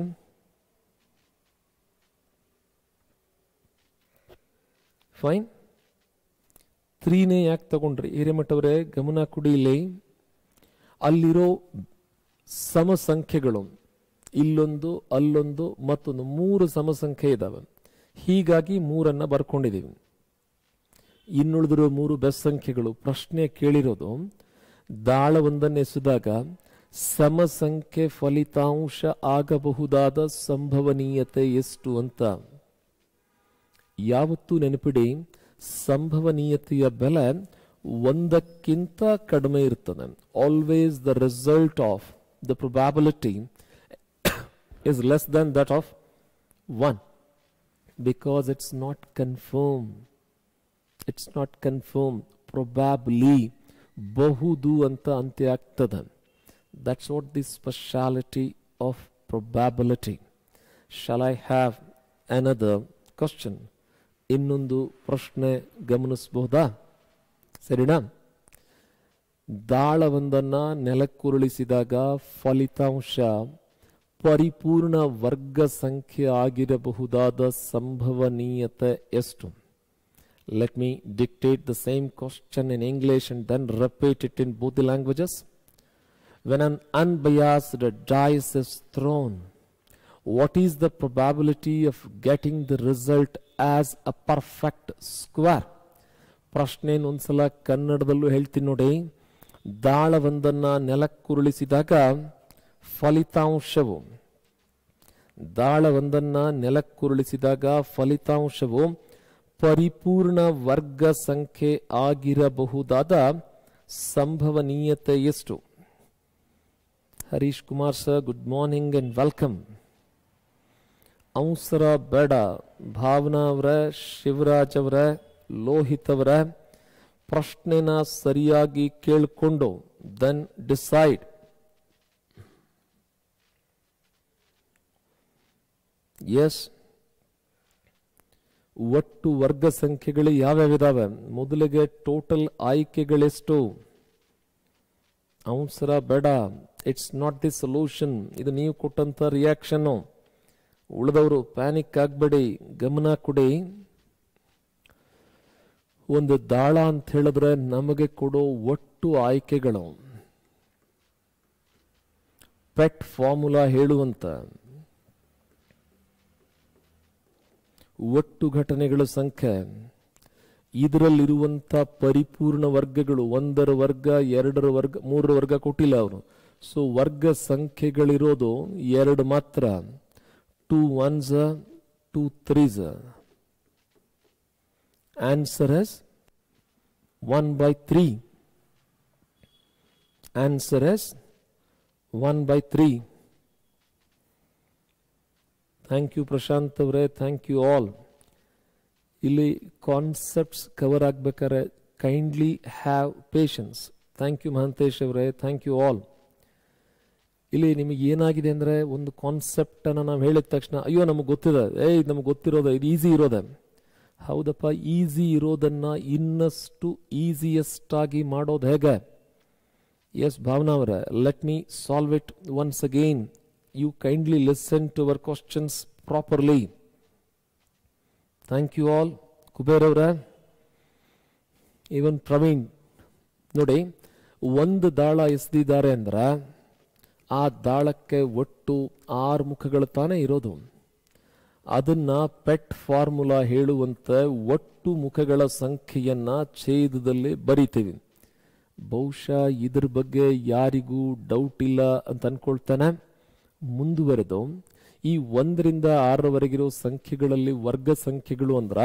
Speaker 1: fine ತ್ರೀನೇ ಯಾಕೆ ತಗೊಂಡ್ರಿ ಹಿರೇಮಠವರೇ ಗಮನ ಕುಡಿಲಿ ಅಲ್ಲಿರೋ ಸಮ ಸಂಖ್ಯೆಗಳು ಇಲ್ಲೊಂದು ಅಲ್ಲೊಂದು ಮತ್ತೊಂದು ಮೂರು ಸಮ ಸಂಖ್ಯೆ ಇದಾವೆ ಹೀಗಾಗಿ ಮೂರನ್ನ ಬರ್ಕೊಂಡಿದ್ದೀವಿ ಇನ್ನುಳಿದಿರೋ ಮೂರು ಬೆಸ್ ಸಂಖ್ಯೆಗಳು ಪ್ರಶ್ನೆ ಕೇಳಿರೋದು ದಾಳವೊಂದನ್ನು ಎಸೆದಾಗ ಸಮ ಸಂಖ್ಯೆ ಫಲಿತಾಂಶ ಆಗಬಹುದಾದ ಸಂಭವನೀಯತೆ ಎಷ್ಟು ಅಂತ ಯಾವತ್ತೂ ನೆನಪಿಡಿ ಸಂಭವನೀಯತೆಯ ಬೆಲೆ ಒಂದಕ್ಕಿಂತ ಕಡಿಮೆ ಇರ್ತದೆ always the result of the probability is less than that of one because it's not confirm it's not confirm probably ಬಹುದು ಅಂತ ಅಂತ್ಯ ಆಗ್ತದೆ that's what the speciality of probability shall I have another question ಇನ್ನೊಂದು ಪ್ರಶ್ನೆ ಗಮನಿಸಬಹುದಾ ಸರಿನಾ ದಾಳವೊಂದನ್ನ ನೆಲಕ್ಕುರುಳಿಸಿದಾಗ ಫಲಿತಾಂಶ ಪರಿಪೂರ್ಣ ವರ್ಗ ಸಂಖ್ಯೆ ಆಗಿರಬಹುದಾದ ಸಂಭವನೀಯತೆ ಎಷ್ಟು Let me dictate the same question in English and then repeat it in both the languages. When an unbiased dice is thrown, what is the probability of getting the result as a perfect square? ಪ್ರಶ್ನೆಯನ್ನು ಒಂದ್ಸಲ ಕನ್ನಡದಲ್ಲೂ ಹೇಳ್ತೀನಿ ನೋಡಿ ದಾಳವೊಂದನ್ನು ನೆಲಕ್ಕುರುಳಿಸಿದಾಗ ಫಲಿತಾಂಶವು ದಾಳವೊಂದನ್ನು ನೆಲಕ್ಕುರುಳಿಸಿದಾಗ ಫಲಿತಾಂಶವು ಪರಿಪೂರ್ಣ ವರ್ಗ ಸಂಖ್ಯೆ ಆಗಿರಬಹುದಾದ ಸಂಭವನೀಯತೆ ಎಷ್ಟು Harish Kumar sir good morning and welcome ಅವಸರ ಬೇಡ ಭಾವನಾ ಅವರ ಶಿವರಾಜ್ ಅವರ ಲೋಹಿತ್ ಅವರ ಪ್ರಶ್ನೆನ ಸರಿಯಾಗಿ ಕೇಳಿಕೊಂಡು ದೆನ್ ಡಿಸೈಡ್ ಎಸ್ ಒಟ್ಟು ವರ್ಗ ಸಂಖ್ಯೆಗಳು ಯಾವ್ಯಾವಿದಾವೆ ಮೊದಲಿಗೆ ಟೋಟಲ್ ಆಯ್ಕೆಗಳೆಷ್ಟು ಅವಸರ ಬೇಡ ಇಟ್ಸ್ ನಾಟ್ ದಿ ಸೊಲ್ಯೂಷನ್ ಇದು ನೀವು ಕೊಟ್ಟಂತ ರಿಯಾಕ್ಷನ್ ಉಳಿದವರು ಪ್ಯಾನಿಕ್ ಆಗಬೇಡಿ ಗಮನ ಕೊಡಿ ಒಂದು ದಾಳ ಅಂತ ಹೇಳಿದ್ರೆ ನಮಗೆ ಕೊಡೋ ಒಟ್ಟು ಆಯ್ಕೆಗಳು ಪೆಟ್ ಫಾರ್ಮುಲಾ ಹೇಳುವಂತ ಒಟ್ಟು ಘಟನೆಗಳ ಸಂಖ್ಯೆ ಇದರಲ್ಲಿರುವಂಥ ಪರಿಪೂರ್ಣ ವರ್ಗಗಳು ಒಂದರ ವರ್ಗ ಎರಡರ ವರ್ಗ ಮೂರರ ವರ್ಗ ಕೊಟ್ಟಿಲ್ಲ ಅವರು ಸೊ ವರ್ಗ ಸಂಖ್ಯೆಗಳಿರೋದು ಎರಡು ಮಾತ್ರ two ones two threes answer is one by three answer is one by three thank you Prashanth ಅವರೇ ಥ್ಯಾಂಕ್ ಯು ಆಲ್ ಇಲ್ಲಿ ಕಾನ್ಸೆಪ್ಟ್ಸ್ ಕವರ್ ಆಗ್ಬೇಕಾದ್ರೆ kindly have patience thank you Mahantesh ಅವರೇ ಥ್ಯಾಂಕ್ ಯು ಆಲ್ ಇಲ್ಲಿ ನಿಮಗೆ ಏನಾಗಿದೆ ಅಂದ್ರೆ ಒಂದು ಕಾನ್ಸೆಪ್ಟ್ ಅನ್ನ ನಾವು ಹೇಳಿದ ತಕ್ಷಣ ಅಯ್ಯೋ ನಮಗೆ ಗೊತ್ತಿದೆ ಏ ಇದು ನಮಗೆ ಗೊತ್ತಿರೋದ ಇದು ಈಸಿ ಇರೋದೆ ಹೌದಪ್ಪ ಈಸಿ ಇರೋದನ್ನ ಇನ್ನಷ್ಟು ಈಸಿಯೆಸ್ಟ್ ಆಗಿ ಮಾಡೋದು ಹೇಗೆ ಎಸ್ ಭಾವನಾ ಅವರೇ let me solve it once again you kindly listen to our questions properly thank you all Kuber ಅವರೇ ಇವನ್ ಪ್ರವೀಣ್ ನೋಡಿ ಒಂದು ದಾಳ ಎಸ್ದಿದ್ದಾರೆ ಅಂದ್ರೆ ಆ ದಾಳಕ್ಕೆ ಒಟ್ಟು ಆರು ಮುಖಗಳು ತಾನೇ ಇರೋದು ಅದನ್ನ ಪೆಟ್ ಫಾರ್ಮುಲಾ ಹೇಳುವಂತೆ ಒಟ್ಟು ಮುಖಗಳ ಸಂಖ್ಯೆಯನ್ನ ಛೇದದಲ್ಲಿ ಬರಿತೀವಿ ಬಹುಶಃ ಇದ್ರ ಬಗ್ಗೆ ಯಾರಿಗೂ ಡೌಟ್ ಇಲ್ಲ ಅಂತ ಅನ್ಕೊಳ್ತಾನೆ ಮುಂದುವರೆದು ಈ ಒಂದರಿಂದ ಆರರವರೆಗಿರೋ ಸಂಖ್ಯೆಗಳಲ್ಲಿ ವರ್ಗ ಸಂಖ್ಯೆಗಳು ಅಂದ್ರ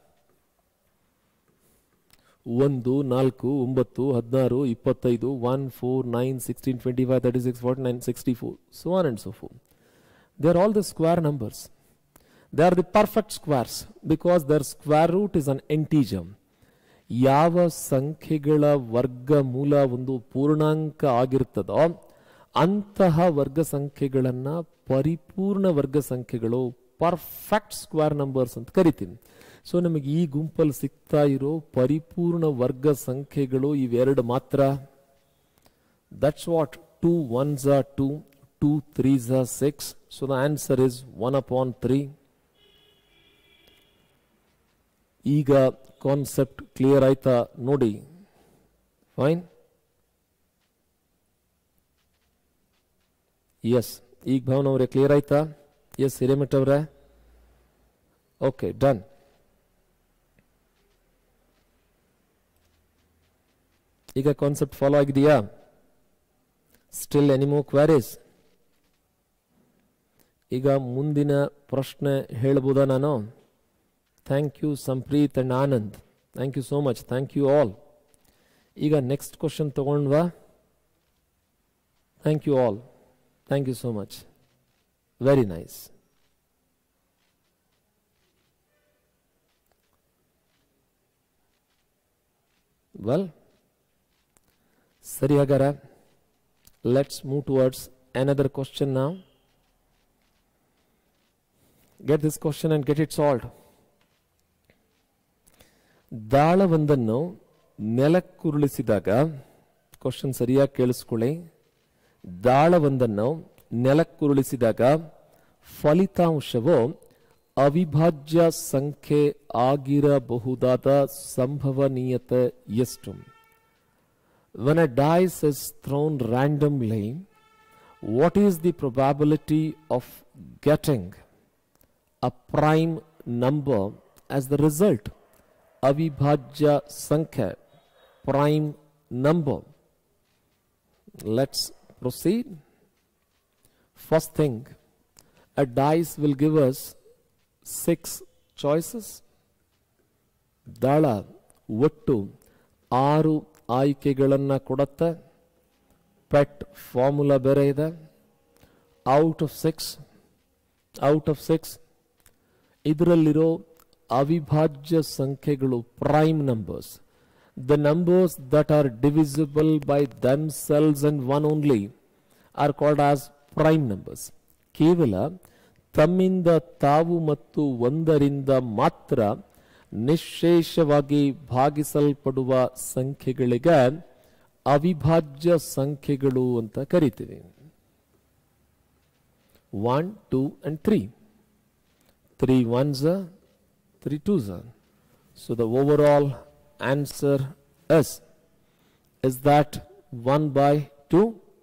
Speaker 1: ಒಂದು ನಾಲ್ಕು ಒಂಬತ್ತು ಹದಿನಾರು ಇಪ್ಪತ್ತೈದು one four nine sixteen twenty five thirty six forty nine sixty four so on and so forth they are all the square numbers they are the perfect squares because their square root is an integer ಯಾವ ಸಂಖ್ಯೆಗಳ ವರ್ಗ ಮೂಲ ಒಂದು ಪೂರ್ಣಾಂಕ ಆಗಿರ್ತದೋ ಅಂತಹ ವರ್ಗ ಸಂಖ್ಯೆಗಳನ್ನ ಪರಿಪೂರ್ಣ ವರ್ಗ ಸಂಖ್ಯೆಗಳು ಪರ್ಫೆಕ್ಟ್ ಸ್ಕ್ವೇರ್ ನಂಬರ್ಸ್ ಅಂತ ಕರಿತೀವಿ ಸೊ ನಮಗೆ ಈ ಗುಂಪಲ್ಲಿ ಸಿಗ್ತಾ ಇರೋ ಪರಿಪೂರ್ಣ ವರ್ಗ ಸಂಖ್ಯೆಗಳು ಇವೆರಡು ಮಾತ್ರ that's what two ones are two two threes are six so the answer is one upon three ಈಗ ಕಾನ್ಸೆಪ್ಟ್ ಕ್ಲಿಯರ್ ಆಯ್ತಾ ನೋಡಿ ಫೈನ್ ಎಸ್ ಈಗ ಭಾವನ ಅವರೇ ಕ್ಲಿಯರ್ ಆಯ್ತಾ ಎಸ್ ಹಿರೇಮಠ ಅವರೇ ಓಕೆ ಡನ್ ಈಗ ಕಾನ್ಸೆಪ್ಟ್ ಫಾಲೋ ಆಗಿದೆಯಾ ಸ್ಟಿಲ್ ಎನಿಮೋ ಕ್ವಾರೀಸ್ ಈಗ ಮುಂದಿನ ಪ್ರಶ್ನೆ ಹೇಳ್ಬೋದಾ ನಾನು thank you Sampreeth and Anand thank you so much thank you all ಈಗ ನೆಕ್ಸ್ಟ್ ಕ್ವಶನ್ ತಗೊಂಡ್ವಾ thank you all thank you so much very nice well ಸರಿ ಹಾಗಾರೆ let's move towards another question ನಾವು get this question and get it solve ದಾಳವೊಂದನ್ನು ನೆಲಕ್ಕುರುಳಿಸಿದಾಗ ಕ್ವಶನ್ ಸರಿಯಾಗಿ ಕೇಳಿಸ್ಕೊಳ್ಳಿ ದಾಳವೊಂದನ್ನು ನೆಲಕ್ಕುರುಳಿಸಿದಾಗ ಫಲಿತಾಂಶವು ಅವಿಭಾಜ್ಯ ಸಂಖ್ಯೆ ಆಗಿರಬಹುದಾದ ಸಂಭವನೀಯತೆ ಎಷ್ಟು When a dice is thrown randomly, what is the probability of getting a prime number as the result? Avibhajya Sankhya, prime number. Let's proceed. First thing, a dice will give us six choices. ದಾಳ ಒಟ್ಟು ಆರು ಆಯ್ಕೆಗಳನ್ನು ಕೊಡುತ್ತೆ ಪೆಟ್ ಫಾರ್ಮುಲಾ ಬೇರೆ ಇದೆ out of six out of six ಇದರಲ್ಲಿರೋ ಅವಿಭಾಜ್ಯ ಸಂಖ್ಯೆಗಳು prime numbers the numbers that are divisible by themselves and one only are called as prime numbers ಕೇವಲ ತಮ್ಮಿಂದ ತಾವು ಮತ್ತು ಒಂದರಿಂದ ಮಾತ್ರ ನಿಶೇಷವಾಗಿ ಭಾಗಿಸಲ್ಪಡುವ ಸಂಖ್ಯೆಗಳಿಗೆ ಅವಿಭಾಜ್ಯ ಸಂಖ್ಯೆಗಳು ಅಂತ ಕರಿತೀವಿ one two and three three ones three twos so the overall answer is is that one by two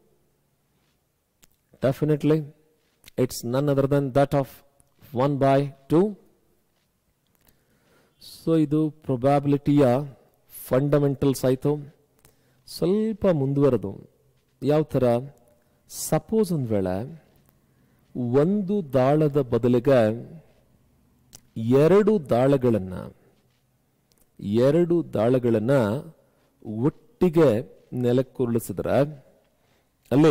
Speaker 1: definitely it's none other than that of one by two so ಇದು ಪ್ರೊಬ್ಯಾಬಿಲಿಟಿಯ ಫಂಡಮೆಂಟಲ್ಸ್ ಆಯಿತು ಸ್ವಲ್ಪ ಮುಂದುವರೆದು ಯಾವ ಥರ ಸಪೋಸ್ ಒಂದು ವೇಳೆ ಒಂದು ದಾಳದ ಬದಲಿಗೆ ಎರಡು ದಾಳಗಳನ್ನು ಎರಡು ದಾಳಗಳನ್ನು ಒಟ್ಟಿಗೆ ನೆಲಕ್ಕುರುಳಿಸಿದ್ರೆ ಅಲ್ಲಿ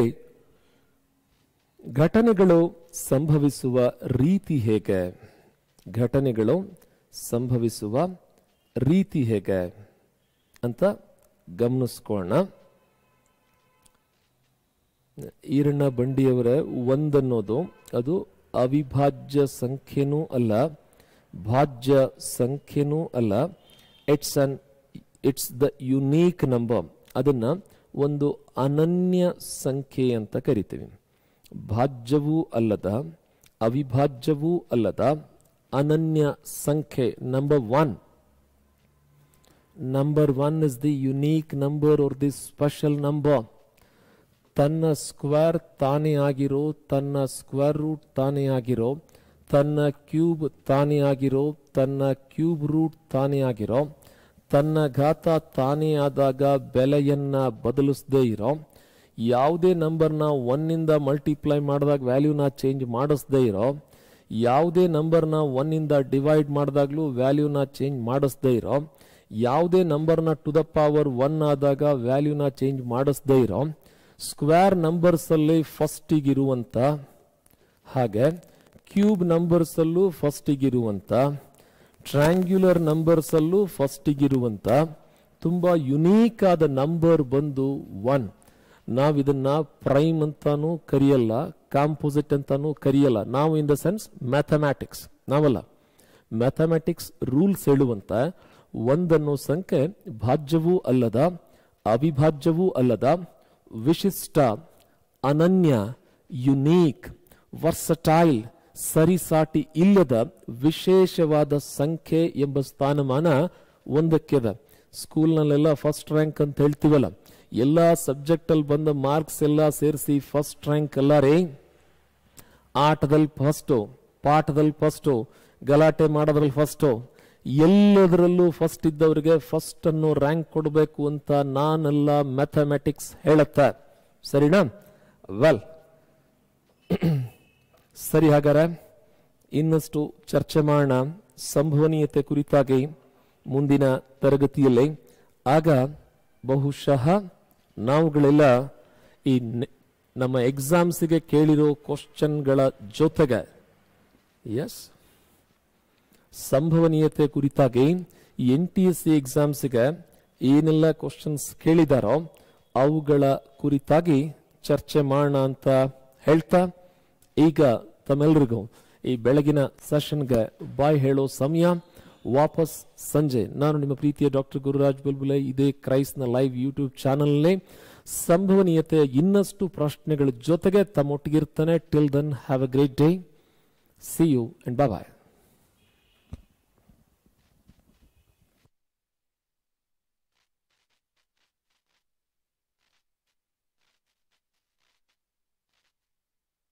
Speaker 1: ಘಟನೆಗಳು ಸಂಭವಿಸುವ ರೀತಿ ಹೇಗೆ ಘಟನೆಗಳು ಸಂಭವಿಸುವ ರೀತಿ ಹೇಗೆ ಅಂತ ಗಮನಿಸ್ಕೊಳ್ಳೋಣ ಈರಣ್ಣ ಬಂಡಿಯವರ ಒಂದನ್ನೋದು ಅದು ಅವಿಭಾಜ್ಯ ಸಂಖ್ಯೆನೂ ಅಲ್ಲ ಭಾಜ್ಯ ಸಂಖ್ಯೆನೂ ಅಲ್ಲ it's an it's the unique number ಅದನ್ನ ಒಂದು ಅನನ್ಯ ಸಂಖ್ಯೆ ಅಂತ ಕರಿತೀವಿ ಭಾಜ್ಯವೂ ಅಲ್ಲದ ಅವಿಭಾಜ್ಯವೂ ಅಲ್ಲದ ಅನನ್ಯ ಸಂಖ್ಯೆ number one number one is the unique number or the special number ತನ್ನ ಸ್ಕ್ವೇರ್ ತಾನೇ ಆಗಿರೋ ತನ್ನ ಸ್ಕ್ವೇರ್ ರೂಟ್ ತಾನೇ ಆಗಿರೋ ತನ್ನ ಕ್ಯೂಬ್ ತಾನೇ ಆಗಿರೋ ತನ್ನ ಕ್ಯೂಬ್ ರೂಟ್ ತಾನೇ ಆಗಿರೋ ತನ್ನ ಘಾತ ತಾನೇ ಆದಾಗ ಬೆಲೆಯನ್ನ ಬದಲಿಸದೇ ಇರೋ ಯಾವುದೇ ನಂಬರ್ನ ಒನ್ನಿಂದ ಮಲ್ಟಿಪ್ಲೈ ಮಾಡಿದಾಗ ವ್ಯಾಲ್ಯೂನ ಚೇಂಜ್ ಮಾಡಿಸ್ದೇ ಇರೋ ಯಾವುದೇ ನಂಬರ್ನ ಒನ್ನಿಂದ ಡಿವೈಡ್ ಮಾಡಿದಾಗಲೂ ವ್ಯಾಲ್ಯೂನ ಚೇಂಜ್ ಮಾಡಿಸ್ದೇ ಇರೋ ಯಾವುದೇ ನಂಬರ್ನ ಟು ದ ಪವರ್ ಒನ್ ಆದಾಗ ವ್ಯಾಲ್ಯೂನ ಚೇಂಜ್ ಮಾಡಿಸ್ದೇ ಇರೋ ಸ್ಕ್ವೇರ್ ನಂಬರ್ಸಲ್ಲಿ ಫಸ್ಟಿಗಿರುವಂಥ ಹಾಗೆ ಕ್ಯೂಬ್ ನಂಬರ್ಸಲ್ಲೂ ಫಸ್ಟಿಗಿರುವಂಥ ಟ್ರ್ಯಾಂಗ್ಯುಲರ್ ನಂಬರ್ಸಲ್ಲೂ ಫಸ್ಟಿಗಿರುವಂಥ ತುಂಬ ಯುನೀಕ್ ಆದ ನಂಬರ್ ಬಂದು ಒನ್ ನಾವಿದನ್ನ ಪ್ರೈಮ್ ಅಂತಾನೂ ಕರೆಯಲ್ಲ ಕಾಂಪೋಸಿಟ್ ಅಂತಾನೂ ಕರೆಯಲ್ಲ ನಾವು ಇನ್ ದ ಸೆನ್ಸ್ ಮ್ಯಾಥಮ್ಯಾಟಿಕ್ಸ್ ನಾವಲ್ಲ ಮ್ಯಾಥಮ್ಯಾಟಿಕ್ಸ್ ರೂಲ್ಸ್ ಹೇಳುವಂತ ಒಂದನ್ನು ಸಂಖ್ಯೆ ಭಾಜ್ಯವೂ ಅಲ್ಲದ ಅವಿಭಾಜ್ಯವೂ ಅಲ್ಲದ ವಿಶಿಷ್ಟ ಅನನ್ಯ ಯುನೀಕ್ ವರ್ಸಟೈಲ್ ಸರಿಸಾಟಿ ಇಲ್ಲದ ವಿಶೇಷವಾದ ಸಂಖ್ಯೆ ಎಂಬ ಸ್ಥಾನಮಾನ ಒಂದಕ್ಕಿದೆ ಸ್ಕೂಲ್ನಲ್ಲೆಲ್ಲ ಫಸ್ಟ್ ರ್ಯಾಂಕ್ ಅಂತ ಹೇಳ್ತೀವಲ್ಲ ಎಲ್ಲ ಸಬ್ಜೆಕ್ಟ್ ಅಲ್ಲಿ ಬಂದ ಮಾರ್ಕ್ಸ್ ಎಲ್ಲ ಸೇರಿಸಿ ಫಸ್ಟ್ ರ್ಯಾಂಕ್ ಅಲ್ಲ ರೀ ಆಟದಲ್ಲಿ ಫಸ್ಟು ಪಾಠದಲ್ಲಿ ಫಸ್ಟು ಗಲಾಟೆ ಮಾಡೋದ್ರಲ್ಲಿ ಫಸ್ಟು ಎಲ್ಲದರಲ್ಲೂ ಫಸ್ಟ್ ಇದ್ದವರಿಗೆ ಫಸ್ಟ್ ಅನ್ನೋ ರ್ಯಾಂಕ್ ಕೊಡಬೇಕು ಅಂತ ನಾನೆಲ್ಲ ಮ್ಯಾಥಮೆಟಿಕ್ಸ್ ಹೇಳುತ್ತೆ ಸರಿನಾ ವೆಲ್ ಸರಿ ಹಾಗಾದ್ರೆ ಇನ್ನಷ್ಟು ಚರ್ಚೆ ಮಾಡೋಣ ಸಂಭವನೀಯತೆ ಕುರಿತಾಗಿ ಮುಂದಿನ ತರಗತಿಯಲ್ಲಿ ಆಗ ಬಹುಶಃ ನಾವುಗಳೆಲ್ಲ ಈ ನೆ- ನಮ್ಮ ಎಕ್ಸಾಮ್ಸ್ಗೆ ಕೇಳಿರೋ ಕ್ವಶನ್ಗಳ ಜೊತೆಗೆ ಎಸ್ ಸಂಭವನೀಯತೆ ಕುರಿತಾಗಿ ಎನ್ ಟಿ ಎಸ್ ಸಿ ಎಕ್ಸಾಮ್ಸ್ಗೆ ಏನೆಲ್ಲ ಕ್ವಶನ್ಸ್ ಕೇಳಿದಾರೋ ಅವುಗಳ ಕುರಿತಾಗಿ ಚರ್ಚೆ ಮಾಡೋಣ ಅಂತ ಹೇಳ್ತಾ ಈಗ ತಮ್ಮೆಲ್ಲರಿಗೂ ಈ ಬೆಳಗಿನ ಸೆಷನ್ಗೆ ಬಾಯ್ ಹೇಳೋ ಸಮಯ ವಾಪಸ್ ಸಂಜೆ ನಾನು ನಿಮ್ಮ ಪ್ರೀತಿಯ ಡಾಕ್ಟರ್ ಗುರುರಾಜ್ ಬುಲ್ಬುಲೆ ಇದೇ ಕ್ರೈಸ್ನ ಲೈವ್ ಯೂಟ್ಯೂಬ್ ಚಾನಲ್ನಲ್ಲಿ ಸಂಭವನೀಯತೆಯ ಇನ್ನಷ್ಟು ಪ್ರಶ್ನೆಗಳ ಜೊತೆಗೆ ತಮ್ಮೊಟ್ಟಿಗಿರ್ತಾನೆ till then have a great day see you and bye